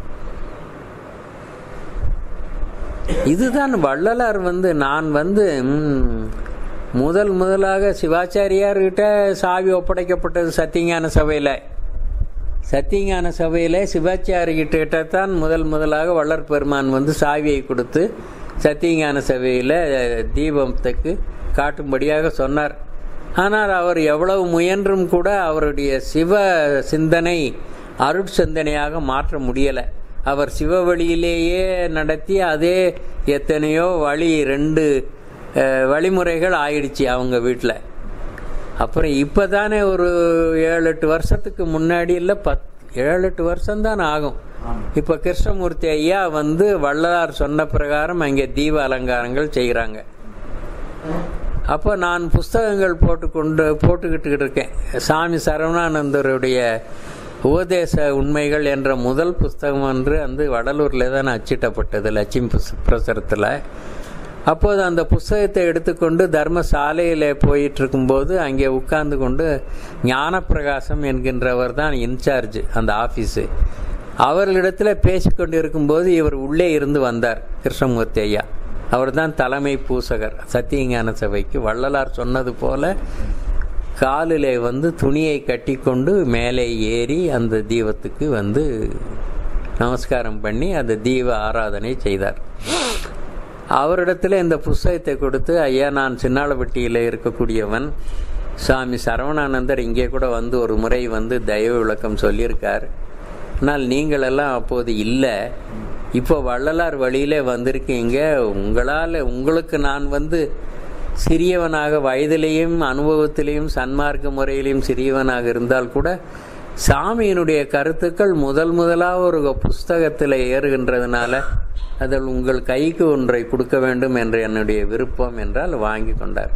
இதுதான் வள்ளலார் வந்து நான் வந்து முதல் முதலாக சிவாச்சாரியார்கிட்ட சாவி ஒப்படைக்கப்பட்டது சத்தியஞான சபையில் சத்தியஞான சபையில் சிவாச்சாரிகிட்ட தான் முதல் முதலாக வள்ளற் பெருமான் வந்து சாவியை கொடுத்து சத்தியஞான சபையில் தீபத்துக்கு காட்டும்படியாக சொன்னார் ஆனால் அவர் எவ்வளவு முயன்றும் கூட அவருடைய சிவ சிந்தனை அருட்சிந்தனையாக மாற்ற முடியலை அவர் சிவ வழியிலேயே நடத்தி அதே எத்தனையோ வழி ரெண்டு அஹ், வழிமுறைகள் ஆயிடுச்சு அவங்க வீட்டில் அப்புறம் இப்போ தானே ஒரு ஏழு எட்டு வருஷத்துக்கு முன்னாடி இல்லை பத் ஏழு எட்டு வருஷம்தான் ஆகும் இப்போ கிருஷ்ணமூர்த்தி ஐயா வந்து வள்ளலார் சொன்ன பிரகாரம் அங்கே தீப அலங்காரங்கள் செய்கிறாங்க அப்போ நான் புஸ்தகங்கள் போட்டுக்கொண்டு போட்டுக்கிட்டு இருக்கேன் சாமி சரவணானந்தருடைய உபதேச உண்மைகள் என்ற முதல் புஸ்தகம் வந்து வந்து வடலூரில் தான் அச்சிட்டப்பட்டது லட்சுமி புஸ் பிரசுரத்தில் அப்போது அந்த புஸ்தகத்தை எடுத்துக்கொண்டு தர்மசாலையில் போயிட்டு இருக்கும்போது அங்கே உட்கார்ந்து கொண்டு ஞானப்பிரகாசம் என்கின்றவர் தான் இன்சார்ஜ் அந்த ஆஃபீஸு அவர்களிடத்தில் பேசிக்கொண்டு இருக்கும்போது இவர் உள்ளே இருந்து வந்தார் கிருஷ்ணமூர்த்தி ஐயா அவர் தான் தலைமை பூசகர் சத்தியஞான சபைக்கு வள்ளலார் சொன்னது போல காலிலே வந்து துணியை கட்டிக்கொண்டு மேலே ஏறி அந்த தீபத்துக்கு வந்து நமஸ்காரம் பண்ணி அந்த தீப ஆராதனை செய்தார் அவரிடத்துல இந்த புஸ்தகத்தை கொடுத்து ஐயா நான் சின்னாளப்பட்டியில் இருக்கக்கூடியவன் சுவாமி சரவணானந்தர் இங்கே கூட வந்து ஒரு முறை வந்து தயவு விளக்கம் சொல்லியிருக்கார் ஆனால் நீங்களெல்லாம் அப்போது இல்லை இப்போ வள்ளலார் வழியிலே வந்திருக்கீங்க உங்களால் உங்களுக்கு நான் வந்து சிறியவனாக வயதிலேயும் அனுபவத்திலேயும் சன்மார்க்க முறையிலையும் சிறியவனாக இருந்தால் கூட சாமியினுடைய கருத்துக்கள் முதல் முதலாக ஒரு புஸ்தகத்தில் ஏறுகின்றதுனால அதில் உங்கள் கைக்கு ஒன்றை கொடுக்க வேண்டும் என்று என்னுடைய விருப்பம் என்றால் வாங்கி கொண்டார்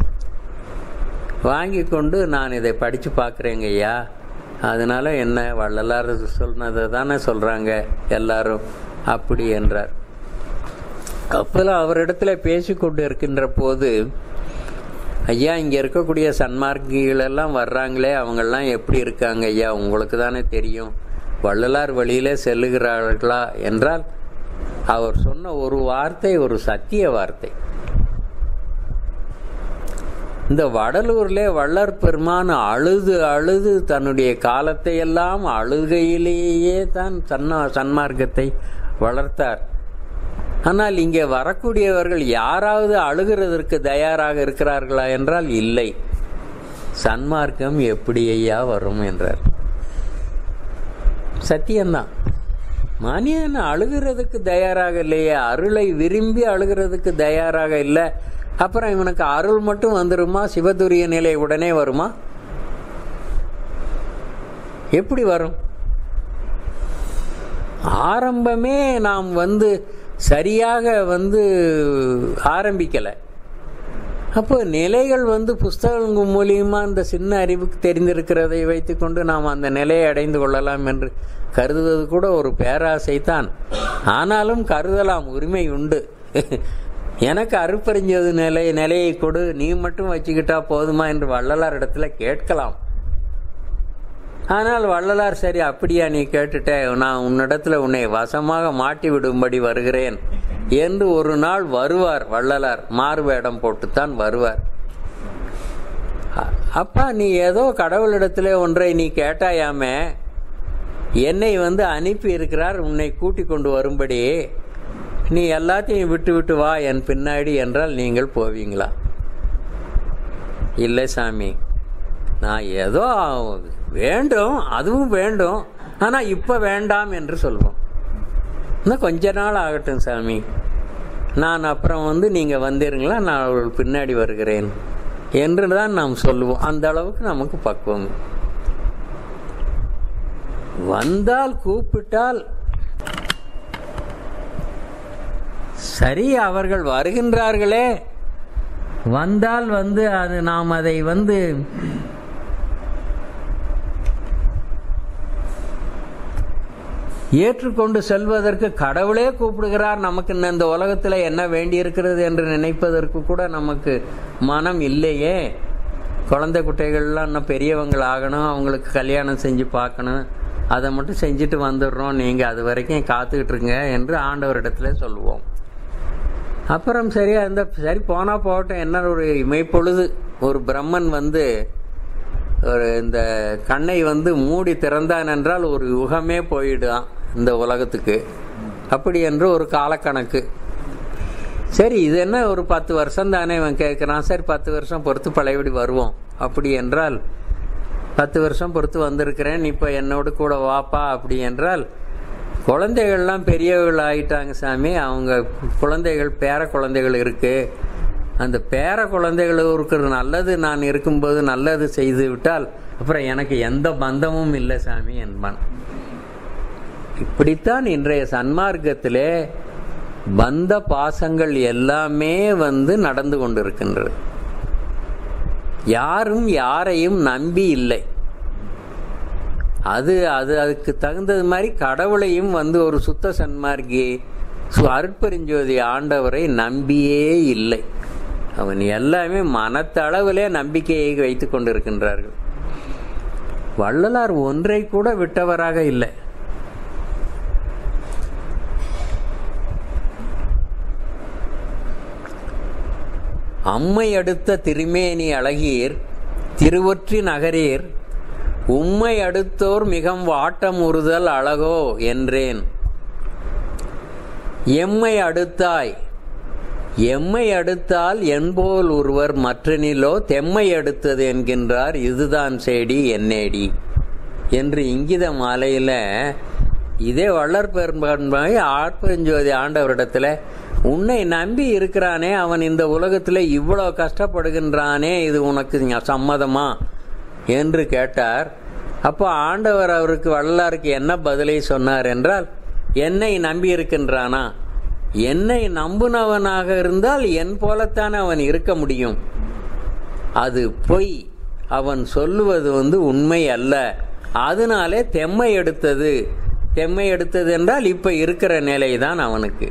வாங்கி கொண்டு நான் இதை படித்து பார்க்குறேங்க ஐயா அதனால என்ன வள்ளலார் சொன்னதை தானே சொல்கிறாங்க எல்லாரும் அப்படி என்றார் அப்போல்லாம் அவரிடத்துல பேசிக்கொண்டு இருக்கின்ற போது ஐயா இங்கே இருக்கக்கூடிய சன்மார்க்கிகள் எல்லாம் வர்றாங்களே அவங்கெல்லாம் எப்படி இருக்காங்க ஐயா உங்களுக்கு தானே தெரியும் வள்ளலார் வழியிலே செல்லுகிறார்களா என்றால் அவர் சொன்ன ஒரு வார்த்தை ஒரு சத்திய வார்த்தை இந்த வடலூர்ல வள்ளற் பெருமான் அழுது அழுது தன்னுடைய காலத்தை எல்லாம் அழுகையிலேயே தான் சன்னா சன்மார்க்கத்தை வளர்த்தார் ஆனால் இங்கே வரக்கூடியவர்கள் யாராவது அழுகிறதற்கு தயாராக இருக்கிறார்களா என்றால் இல்லை சன்மார்க்கம் எப்படி ஐயா வரும் என்றார் சத்தியம்தான் மனிதன் அழுகிறதுக்கு தயாராக இல்லையே அருளை விரும்பி அழுகிறதுக்கு தயாராக இல்லை அப்புறம் இவனுக்கு அருள் மட்டும் வந்துருமா சிவதுரிய நிலை உடனே வருமா எப்படி வரும் ஆரம்பமே நாம் வந்து சரியாக வந்து ஆரம்பிக்கலை அப்போ நிலைகள் வந்து புஸ்தகங்கள் மூலியமா இந்த சின்ன அறிவுக்கு தெரிந்திருக்கிறதை வைத்துக்கொண்டு நாம் அந்த நிலையை அடைந்து கொள்ளலாம் என்று கருதுவது கூட ஒரு பேராசை தான் ஆனாலும் கருதலாம் உரிமை உண்டு எனக்கு அருப்பறிஞ்சது நிலை நிலையை கொடு நீ மட்டும் வச்சுக்கிட்டா போதுமா என்று வள்ளலார் இடத்துல கேட்கலாம் ஆனால் வள்ளலார் சரி அப்படியா நீ கேட்டுட்ட நான் உன்னிடத்துல உன்னை வசமாக மாட்டி விடும்படி வருகிறேன் என்று ஒரு நாள் வருவார் வள்ளலார் மாறுவேடம் போட்டுத்தான் வருவார் அப்பா நீ ஏதோ கடவுளிடத்துல ஒன்றை நீ கேட்டாயாமே என்னை வந்து அனுப்பி இருக்கிறார் உன்னை கூட்டி கொண்டு வரும்படி நீ எல்லாத்தையும் விட்டு விட்டு வா என் பின்னாடி என்றால் நீங்கள் போவீங்களா இல்லை சாமி நான் ஏதோ வேண்டும் அதுவும் வேண்டும் ஆனால் இப்போ வேண்டாம் என்று சொல்வோம் இன்னும் கொஞ்ச நாள் ஆகட்டும் சாமி நான் அப்புறம் வந்து நீங்கள் வந்தீருங்களா நான் அவர்கள் பின்னாடி வருகிறேன் என்று தான் நாம் சொல்லுவோம் அந்த அளவுக்கு நமக்கு பக்குவம் வந்தால் கூப்பிட்டால் சரி அவர்கள் வருகின்றார்களே வந்தால் வந்து அது நாம் அதை வந்து ஏற்றுக்கொண்டு செல்வதற்கு கடவுளே கூப்பிடுகிறார் நமக்கு இந்த உலகத்தில் என்ன வேண்டியிருக்கிறது என்று நினைப்பதற்கு கூட நமக்கு மனம் இல்லையே குழந்தை குட்டைகள்லாம் இன்னும் பெரியவங்கள் ஆகணும் அவங்களுக்கு கல்யாணம் செஞ்சு பார்க்கணும் அதை மட்டும் செஞ்சுட்டு வந்துடுறோம் நீங்கள் அது வரைக்கும் காத்துக்கிட்டு இருங்க என்று ஆண்டவரிடத்துல சொல்லுவோம் அப்புறம் சரியா இந்த சரி போனால் போகட்டும் என்ன ஒரு இமைப்பொழுது ஒரு பிரம்மன் வந்து ஒரு இந்த கண்ணை வந்து மூடி திறந்தான் என்றால் ஒரு யுகமே போயிடுதான் இந்த உலகத்துக்கு அப்படி என்று ஒரு காலக்கணக்கு சரி இது என்ன ஒரு பத்து வருஷம் தானே இவன் கேட்குறான் சரி பத்து வருஷம் பொறுத்து பழையபடி வருவோம் அப்படி என்றால் பத்து வருஷம் பொறுத்து வந்திருக்கிறேன் இப்போ என்னோடு கூட வாப்பா அப்படி என்றால் குழந்தைகள்லாம் பெரியவர்கள் ஆயிட்டாங்க சாமி அவங்க குழந்தைகள் பேர குழந்தைகள் இருக்கு அந்த பேர குழந்தைகள் இருக்கிற நல்லது நான் இருக்கும்போது நல்லது செய்து விட்டால் அப்புறம் எனக்கு எந்த பந்தமும் இல்லை சாமி என்பான் இப்படித்தான் இன்றைய சன்மார்க்கத்திலே பந்த பாசங்கள் எல்லாமே வந்து நடந்து கொண்டிருக்கின்றது யாரும் யாரையும் நம்பி இல்லை அது அது அதுக்கு தகுந்தது மாதிரி கடவுளையும் வந்து ஒரு சுத்த சன்மார்க்கி சு அருட்பெருஞ்சோதி ஆண்டவரை நம்பியே இல்லை அவன் எல்லாமே மனத்தளவிலே நம்பிக்கையை வைத்துக் கொண்டிருக்கின்றார்கள் வள்ளலார் ஒன்றை கூட விட்டவராக இல்லை அம்மை அடுத்த திருமேனி அழகீர் திருவொற்றி நகரீர் உம்மை அடுத்தோர் மிகம் வாட்டம் உறுதல் அழகோ என்றேன் எம்மை அடுத்தாய் எம்மை அடுத்தால் என்போல் ஒருவர் மற்றனிலோ தெம்மை அடுத்தது என்கின்றார் இதுதான் சேடி என்னேடி என்று இங்கித மாலையில் இதே வள்ளற் பெரும்பான்மை ஆட்பெருஞ்சோதி ஆண்டவரிடத்துல உன்னை நம்பி இருக்கிறானே அவன் இந்த உலகத்தில் இவ்வளோ கஷ்டப்படுகின்றானே இது உனக்கு சம்மதமா என்று கேட்டார் அப்போ ஆண்டவர் அவருக்கு வள்ளலாருக்கு என்ன பதிலை சொன்னார் என்றால் என்னை நம்பி இருக்கின்றானா என்னை நம்புனவனாக இருந்தால் என் போலத்தான் அவன் இருக்க முடியும் அது பொய் அவன் சொல்லுவது வந்து உண்மை அல்ல அதனாலே தெம்மை எடுத்தது தெம்மை எடுத்தது என்றால் இப்ப இருக்கிற நிலைதான் அவனுக்கு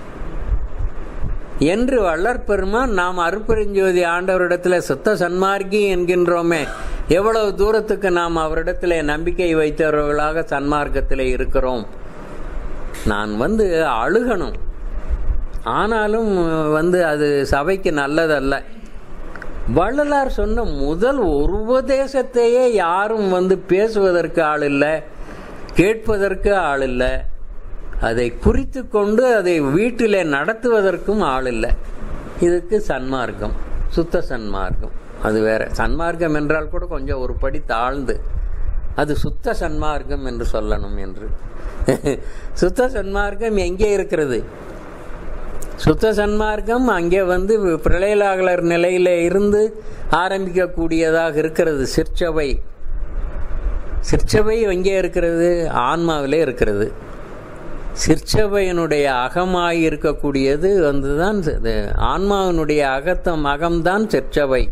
என்று வள்ளற் பெருமான் நாம் அருப்பெருஞ்சோதி ஆண்டவரிடத்தில் சுத்த சன்மார்க்கி என்கின்றோமே எவ்வளவு தூரத்துக்கு நாம் அவரிடத்தில் நம்பிக்கை வைத்தவர்களாக சன்மார்க்கத்தில் இருக்கிறோம் நான் வந்து அழுகணும் ஆனாலும் வந்து அது சபைக்கு நல்லதல்ல வள்ளலார் சொன்ன முதல் ஒரு உபதேசத்தையே யாரும் வந்து பேசுவதற்கு ஆள் இல்லை கேட்பதற்கு ஆள் இல்லை அதை குறித்து கொண்டு அதை வீட்டிலே நடத்துவதற்கும் ஆள் இல்லை இதுக்கு சன்மார்க்கம் சுத்த சன்மார்க்கம் அது வேற சன்மார்க்கம் என்றால் கூட கொஞ்சம் ஒரு படி தாழ்ந்து அது சுத்த சன்மார்க்கம் என்று சொல்லணும் என்று சுத்த சன்மார்க்கம் எங்கே இருக்கிறது சுத்த சன்மார்க்கம் அங்கே வந்து பிரளயலாகலர் நிலையில இருந்து ஆரம்பிக்கக்கூடியதாக இருக்கிறது சிற்சபை சிற்சபை எங்கே இருக்கிறது ஆன்மாவிலே இருக்கிறது சிற்சபையினுடைய அகமாய் இருக்கக்கூடியது வந்துதான் ஆன்மாவினுடைய அகத்தம் அகம்தான் சிற்சபை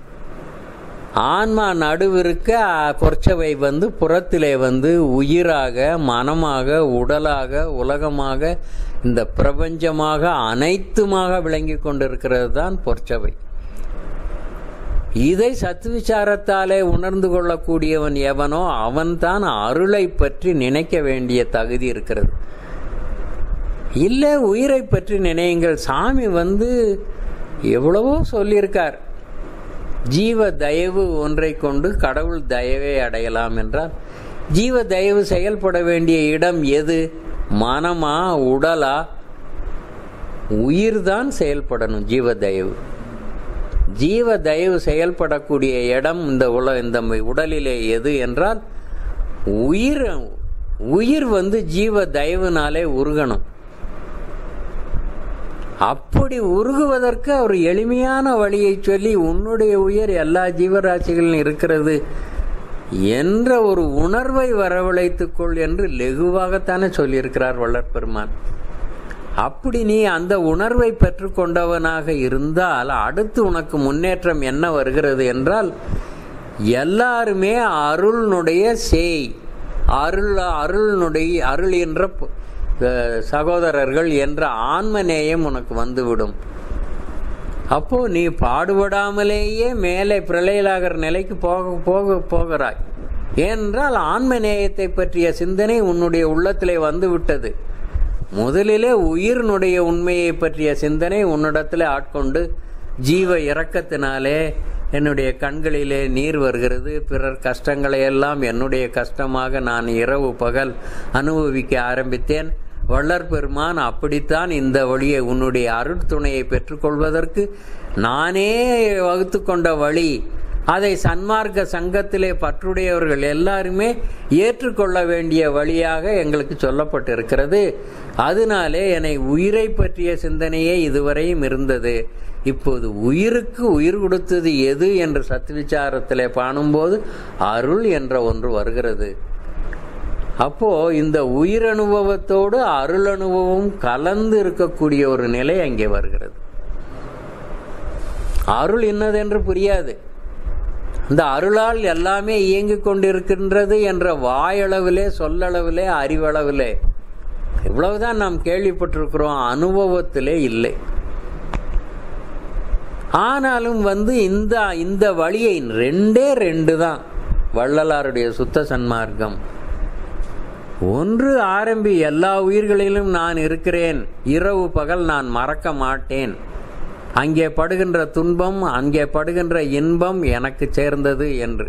ஆன்மா நடுவிருக்க பொற்சவை வந்து புறத்திலே வந்து உயிராக மனமாக உடலாக உலகமாக இந்த பிரபஞ்சமாக அனைத்துமாக விளங்கி கொண்டிருக்கிறது தான் பொற்சவை இதை சத்விச்சாரத்தாலே உணர்ந்து கொள்ளக்கூடியவன் எவனோ அவன்தான் அருளை பற்றி நினைக்க வேண்டிய தகுதி இருக்கிறது இல்லை உயிரை பற்றி நினையுங்கள் சாமி வந்து எவ்வளவோ சொல்லியிருக்கார் ஜீவ தயவு ஒன்றை கொண்டு கடவுள் தயவை அடையலாம் என்றால் ஜீவ தயவு செயல்பட வேண்டிய இடம் எது மனமா உடலா உயிர்தான் செயல்படணும் ஜீவ தயவு ஜீவ தயவு செயல்படக்கூடிய இடம் இந்த உல இந்த உடலிலே எது என்றால் உயிர் உயிர் வந்து ஜீவ தயவுனாலே உருகணும் அப்படி உருகுவதற்கு அவர் எளிமையான வழியை சொல்லி உன்னுடைய உயிர் எல்லா ஜீவராசிகளிலும் இருக்கிறது என்ற ஒரு உணர்வை வரவழைத்துக் கொள் என்று லெகுவாகத்தானே சொல்லியிருக்கிறார் வள்ளற்பெருமான் அப்படி நீ அந்த உணர்வை பெற்றுக்கொண்டவனாக இருந்தால் அடுத்து உனக்கு முன்னேற்றம் என்ன வருகிறது என்றால் எல்லாருமே அருள்னுடைய சேய் அருள் அருள்னுடைய அருள் என்ற சகோதரர்கள் என்ற ஆன்மநேயம் உனக்கு வந்துவிடும் அப்போ நீ பாடுபடாமலேயே மேலே பிரளையலாகிற நிலைக்கு போக போக போகிறாய் ஏனென்றால் ஆன்மநேயத்தை பற்றிய சிந்தனை உன்னுடைய உள்ளத்திலே வந்து விட்டது முதலிலே உயிரினுடைய உண்மையை பற்றிய சிந்தனை உன்னிடத்தில் ஆட்கொண்டு ஜீவ இறக்கத்தினாலே என்னுடைய கண்களிலே நீர் வருகிறது பிறர் கஷ்டங்களை எல்லாம் என்னுடைய கஷ்டமாக நான் இரவு பகல் அனுபவிக்க ஆரம்பித்தேன் வள்ளற் பெருமான் அப்படித்தான் இந்த வழியை உன்னுடைய அருட்துணையை பெற்றுக்கொள்வதற்கு நானே வகுத்து கொண்ட வழி அதை சன்மார்க்க சங்கத்திலே பற்றுடையவர்கள் எல்லாருமே ஏற்றுக்கொள்ள வேண்டிய வழியாக எங்களுக்கு சொல்லப்பட்டிருக்கிறது அதனாலே என்னை உயிரை பற்றிய சிந்தனையே இதுவரையும் இருந்தது இப்போது உயிருக்கு உயிர் கொடுத்தது எது என்று சத்விச்சாரத்திலே காணும்போது அருள் என்ற ஒன்று வருகிறது அப்போ இந்த உயிர் அனுபவத்தோடு அருள் அனுபவம் கலந்து இருக்கக்கூடிய ஒரு நிலை அங்கே வருகிறது அருள் இன்னதென்று புரியாது இந்த அருளால் எல்லாமே இயங்கிக் கொண்டிருக்கின்றது என்ற வாயளவிலே சொல்லளவிலே அறிவளவிலே இவ்வளவுதான் நாம் கேள்விப்பட்டிருக்கிறோம் அனுபவத்திலே இல்லை ஆனாலும் வந்து இந்த இந்த வழியை ரெண்டே ரெண்டு தான் வள்ளலாருடைய சுத்த சன்மார்க்கம் ஒன்று ஆரம்பி எல்லா உயிர்களிலும் நான் இருக்கிறேன் இரவு பகல் நான் மறக்க மாட்டேன் அங்கே படுகின்ற துன்பம் அங்கே படுகின்ற இன்பம் எனக்கு சேர்ந்தது என்று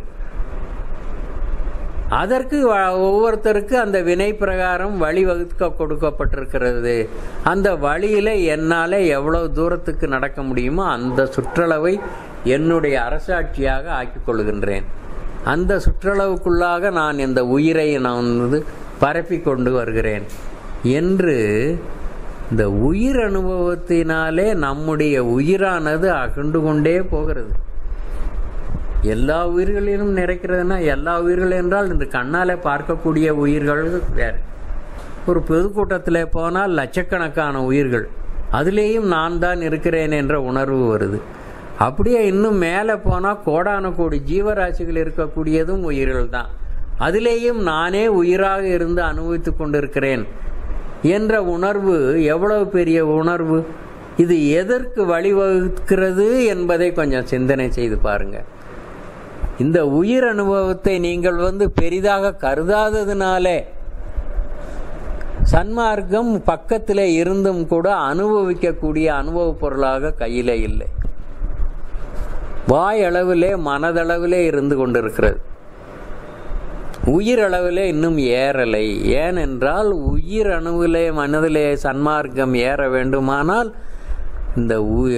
அதற்கு ஒவ்வொருத்தருக்கு அந்த வினை பிரகாரம் வழி வகுக்க கொடுக்கப்பட்டிருக்கிறது அந்த வழியில என்னால எவ்வளவு தூரத்துக்கு நடக்க முடியுமோ அந்த சுற்றளவை என்னுடைய அரசாட்சியாக ஆக்கிக் கொள்கின்றேன் அந்த சுற்றளவுக்குள்ளாக நான் இந்த உயிரை நான் வந்து பரப்பி கொண்டு வருகிறேன் என்று இந்த உயிர் அனுபவத்தினாலே நம்முடைய உயிரானது அகண்டு கொண்டே போகிறது எல்லா உயிர்களிலும் நிறைக்கிறதுனா எல்லா உயிர்கள் என்றால் இந்த கண்ணாலே பார்க்கக்கூடிய உயிர்கள் வேறு ஒரு பொதுக்கூட்டத்தில் போனால் லட்சக்கணக்கான உயிர்கள் அதிலேயும் நான் தான் இருக்கிறேன் என்ற உணர்வு வருது அப்படியே இன்னும் மேலே போனால் கோடான கோடி ஜீவராசிகள் இருக்கக்கூடியதும் உயிர்கள் தான் அதிலேயும் நானே உயிராக இருந்து அனுபவித்து கொண்டிருக்கிறேன் என்ற உணர்வு எவ்வளவு பெரிய உணர்வு இது எதற்கு வழிவகுக்கிறது என்பதை கொஞ்சம் சிந்தனை செய்து பாருங்க இந்த உயிர் அனுபவத்தை நீங்கள் வந்து பெரிதாக கருதாததுனாலே சன்மார்க்கம் பக்கத்தில் இருந்தும் கூட அனுபவிக்கக்கூடிய அனுபவ பொருளாக கையில இல்லை வாய் அளவிலே மனதளவிலே இருந்து கொண்டிருக்கிறது உயிரளவிலே இன்னும் ஏறலை ஏனென்றால் உயிர் அணுவிலே மனதிலே சன்மார்க்கம் ஏற வேண்டுமானால் இந்த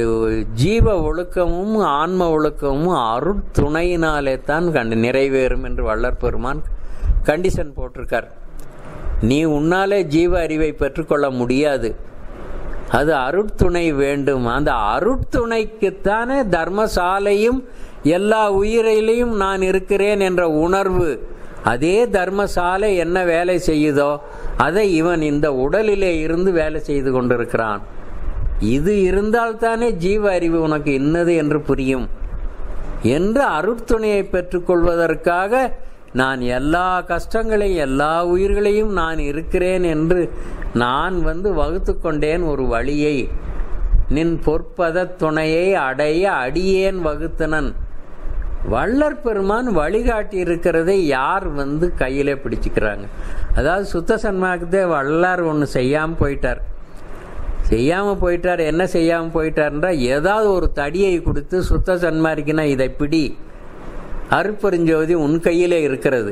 ஜீவ ஒழுக்கமும் ஆன்ம ஒழுக்கமும் அருட்துணையினாலே தான் கண்டு நிறைவேறும் என்று வள்ளற் பெருமான் கண்டிஷன் போட்டிருக்கார் நீ உன்னாலே ஜீவ அறிவை பெற்றுக்கொள்ள முடியாது அது அருட்துணை வேண்டும் அந்த அருட்துணைக்குத்தானே தர்மசாலையும் எல்லா உயிரிலையும் நான் இருக்கிறேன் என்ற உணர்வு அதே தர்மசாலை என்ன வேலை செய்யுதோ அதை இவன் இந்த உடலிலே இருந்து வேலை செய்து கொண்டிருக்கிறான் இது இருந்தால்தானே ஜீவ அறிவு உனக்கு இன்னது என்று புரியும் என்று அருட்துணையை பெற்றுக்கொள்வதற்காக நான் எல்லா கஷ்டங்களையும் எல்லா உயிர்களையும் நான் இருக்கிறேன் என்று நான் வந்து வகுத்து கொண்டேன் ஒரு வழியை நின் பொற்பத துணையை அடைய அடியேன் வகுத்தனன் வள்ளற் பெருமான் வழிகாட்டி இருக்கிறதை யார் வந்து கையில பிடிச்சுக்கிறாங்க அதாவது சுத்த சன்மார்க்கத்தை வள்ளலார் ஒன்று செய்யாமல் போயிட்டார் செய்யாமல் போயிட்டார் என்ன செய்யாமல் போயிட்டார்ன்றா ஏதாவது ஒரு தடியை கொடுத்து சுத்த சன்மார்க்கினா இதை பிடி அருப்பெருஞ்சோதி உன் கையிலே இருக்கிறது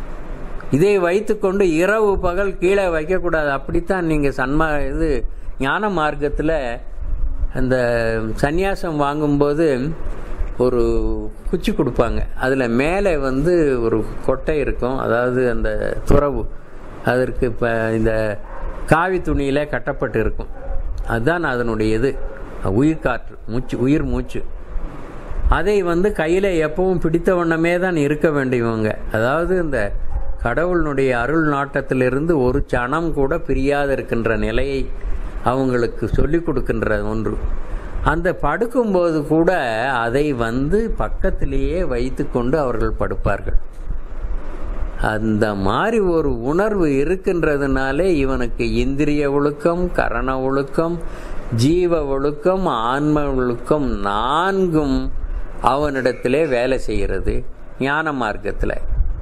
இதை வைத்துக்கொண்டு இரவு பகல் கீழே வைக்கக்கூடாது அப்படித்தான் நீங்கள் சன்மா இது ஞான மார்க்கத்தில் அந்த சந்நியாசம் வாங்கும்போது ஒரு குச்சி கொடுப்பாங்க அதில் மேலே வந்து ஒரு கொட்டை இருக்கும் அதாவது அந்த துறவு அதற்கு இப்போ இந்த காவி துணியில் கட்டப்பட்டு இருக்கும் அதுதான் அதனுடைய இது உயிர் காற்று மூச்சு உயிர் மூச்சு அதை வந்து கையில் எப்பவும் பிடித்த வண்ணமே தான் இருக்க வேண்டியவங்க அதாவது இந்த கடவுளினுடைய அருள் நாட்டத்திலிருந்து ஒரு சனம் கூட பிரியாத இருக்கின்ற நிலையை அவங்களுக்கு சொல்லிக் கொடுக்கின்ற ஒன்று அந்த படுக்கும்போது கூட அதை வந்து பக்கத்திலேயே வைத்துக்கொண்டு அவர்கள் படுப்பார்கள் அந்த மாதிரி ஒரு உணர்வு இருக்கின்றதுனாலே இவனுக்கு இந்திரிய ஒழுக்கம் கரண ஒழுக்கம் ஜீவ ஒழுக்கம் ஆன்ம ஒழுக்கம் நான்கும் அவனிடத்திலே வேலை செய்கிறது ஞான மார்க்கத்தில்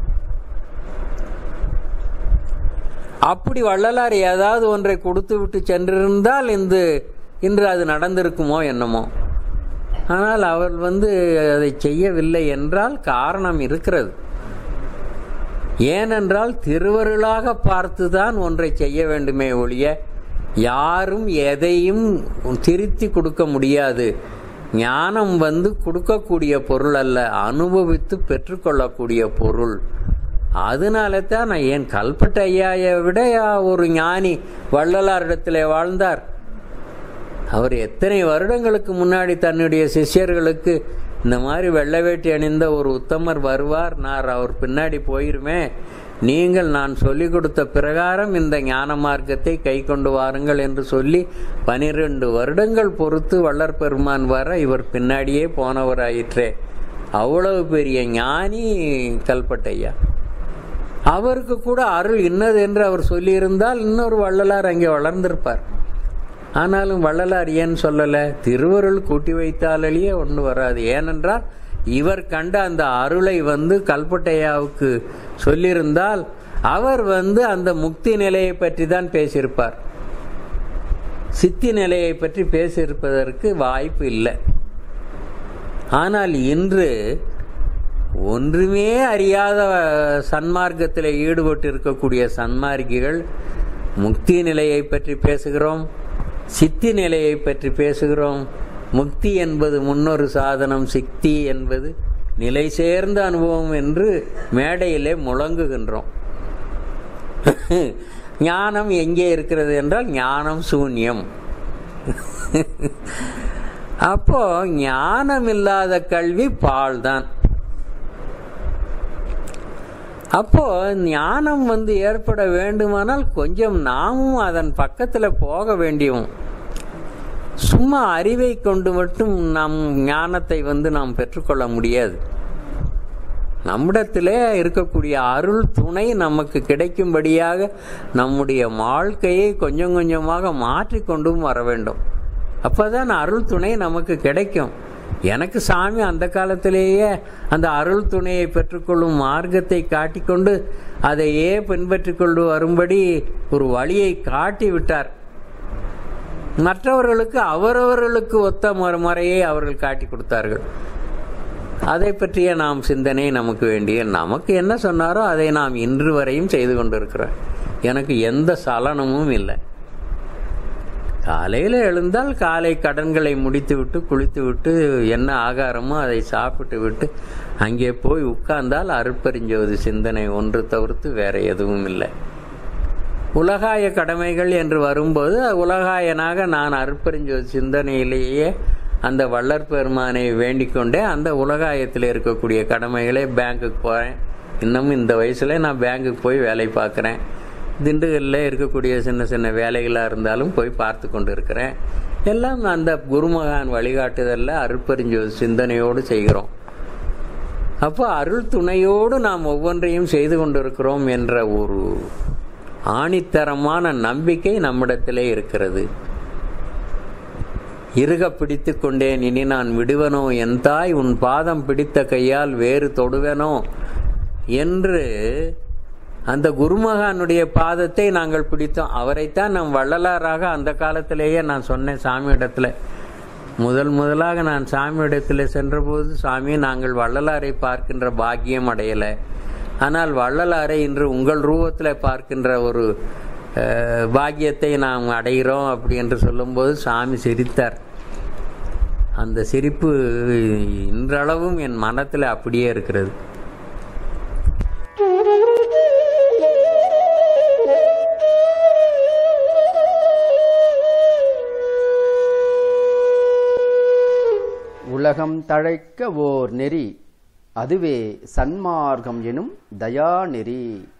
அப்படி வள்ளலார் ஏதாவது ஒன்றை கொடுத்து விட்டு சென்றிருந்தால் இந்த இன்று அது நடந்திருக்குமோ என்னமோ ஆனால் அவர் வந்து அதை செய்யவில்லை என்றால் காரணம் இருக்கிறது ஏனென்றால் திருவருளாக பார்த்துதான் ஒன்றை செய்ய வேண்டுமே ஒழிய யாரும் எதையும் திருத்தி கொடுக்க முடியாது ஞானம் வந்து கொடுக்கக்கூடிய பொருள் அல்ல அனுபவித்து பெற்றுக்கொள்ளக்கூடிய பொருள் அதனால தான் நான் ஏன் கல்பட்ட ஐயாயை விட ஒரு ஞானி வள்ளலாரிடத்தில் வாழ்ந்தார் அவர் எத்தனை வருடங்களுக்கு முன்னாடி தன்னுடைய சிஷ்யர்களுக்கு இந்த மாதிரி வெள்ளை வேட்டி அணிந்த ஒரு உத்தமர் வருவார் நான் அவர் பின்னாடி போயிருமே நீங்கள் நான் சொல்லிக் கொடுத்த பிரகாரம் இந்த ஞான மார்க்கத்தை கை கொண்டு வாருங்கள் என்று சொல்லி பனிரெண்டு வருடங்கள் பொறுத்து வள்ளற் பெருமான் வர இவர் பின்னாடியே போனவராயிற்றே அவ்வளவு பெரிய ஞானி கல்பட்டையா அவருக்கு கூட அருள் இன்னது என்று அவர் சொல்லியிருந்தால் இன்னொரு வள்ளலார் அங்கே வளர்ந்திருப்பார் ஆனாலும் வள்ளலார் ஏன் சொல்லலை திருவருள் கூட்டி வைத்தாலேயே ஒன்று வராது ஏனென்றால் இவர் கண்ட அந்த அருளை வந்து கல்பட்டையாவுக்கு சொல்லியிருந்தால் அவர் வந்து அந்த முக்தி நிலையை பற்றி தான் பேசியிருப்பார் சித்தி நிலையை பற்றி பேசியிருப்பதற்கு வாய்ப்பு இல்லை ஆனால் இன்று ஒன்றுமே அறியாத சன்மார்க்கத்தில் ஈடுபட்டு இருக்கக்கூடிய சன்மார்க்கிகள் முக்தி நிலையை பற்றி பேசுகிறோம் சித்தி நிலையை பற்றி பேசுகிறோம் முக்தி என்பது முன்னொரு சாதனம் சித்தி என்பது நிலை சேர்ந்த அனுபவம் என்று மேடையிலே முழங்குகின்றோம் ஞானம் எங்கே இருக்கிறது என்றால் ஞானம் சூன்யம் அப்போ ஞானம் இல்லாத கல்வி பால் தான் அப்போ ஞானம் வந்து ஏற்பட வேண்டுமானால் கொஞ்சம் நாமும் அதன் பக்கத்தில் போக வேண்டியும் சும்மா அறிவை கொண்டு மட்டும் நம் ஞானத்தை வந்து நாம் பெற்றுக்கொள்ள முடியாது நம்மிடத்திலே இருக்கக்கூடிய அருள் துணை நமக்கு கிடைக்கும்படியாக நம்முடைய வாழ்க்கையை கொஞ்சம் கொஞ்சமாக மாற்றிக்கொண்டும் வர வேண்டும் அப்போதான் அருள் துணை நமக்கு கிடைக்கும் எனக்கு சாமி அந்த காலத்திலேயே அந்த அருள் துணையை பெற்றுக்கொள்ளும் மார்க்கத்தை காட்டிக்கொண்டு அதையே பின்பற்றி கொண்டு வரும்படி ஒரு வழியை காட்டி விட்டார் மற்றவர்களுக்கு அவரவர்களுக்கு ஒத்த முறையை அவர்கள் காட்டி கொடுத்தார்கள் அதை பற்றிய நாம் சிந்தனை நமக்கு வேண்டிய நமக்கு என்ன சொன்னாரோ அதை நாம் இன்று வரையும் செய்து கொண்டிருக்கிறோம் எனக்கு எந்த சலனமும் இல்லை காலையில் எழுந்தால் காலை கடன்களை முடித்து விட்டு குளித்து விட்டு என்ன ஆகாரமோ அதை சாப்பிட்டு விட்டு அங்கே போய் உட்கார்ந்தால் அருட்பறிஞ்சோது சிந்தனை ஒன்று தவிர்த்து வேற எதுவும் இல்லை உலகாய கடமைகள் என்று வரும்போது உலகாயனாக நான் அருட்பறிஞ்சோது சிந்தனையிலேயே அந்த வள்ளற் பெருமானை வேண்டிக் கொண்டே அந்த உலகாயத்தில் இருக்கக்கூடிய கடமைகளே பேங்க்குக்கு போகிறேன் இன்னமும் இந்த வயசுல நான் பேங்க்குக்கு போய் வேலை பார்க்குறேன் திண்டுக்கல்ல இருக்கக்கூடிய சின்ன சின்ன வேலைகளாக இருந்தாலும் போய் பார்த்து கொண்டு இருக்கிறேன் எல்லாம் அந்த குருமகான் வழிகாட்டுதலில் அருட்பெருஞ்சோதி சிந்தனையோடு செய்கிறோம் அப்போ அருள் துணையோடு நாம் ஒவ்வொன்றையும் செய்து கொண்டிருக்கிறோம் என்ற ஒரு ஆணித்தரமான நம்பிக்கை நம்மிடத்திலே இருக்கிறது இருக பிடித்து கொண்டேன் இனி நான் விடுவனோ என் தாய் உன் பாதம் பிடித்த கையால் வேறு தொடுவனோ என்று அந்த குருமகானுடைய பாதத்தை நாங்கள் பிடித்தோம் அவரைத்தான் நம் வள்ளலாராக அந்த காலத்திலேயே நான் சொன்னேன் சாமியிடத்தில் முதல் முதலாக நான் சாமியிடத்தில் சென்றபோது சாமி நாங்கள் வள்ளலாரை பார்க்கின்ற பாக்கியம் அடையலை ஆனால் வள்ளலாரை இன்று உங்கள் ரூபத்தில் பார்க்கின்ற ஒரு பாக்கியத்தை நாம் அடைகிறோம் அப்படி என்று சொல்லும்போது சாமி சிரித்தார் அந்த சிரிப்பு இன்றளவும் என் மனத்தில் அப்படியே இருக்கிறது உலகம் தழைக்க ஓர் நெறி அதுவே சன்மார்க்கம் எனும் தயா நெறி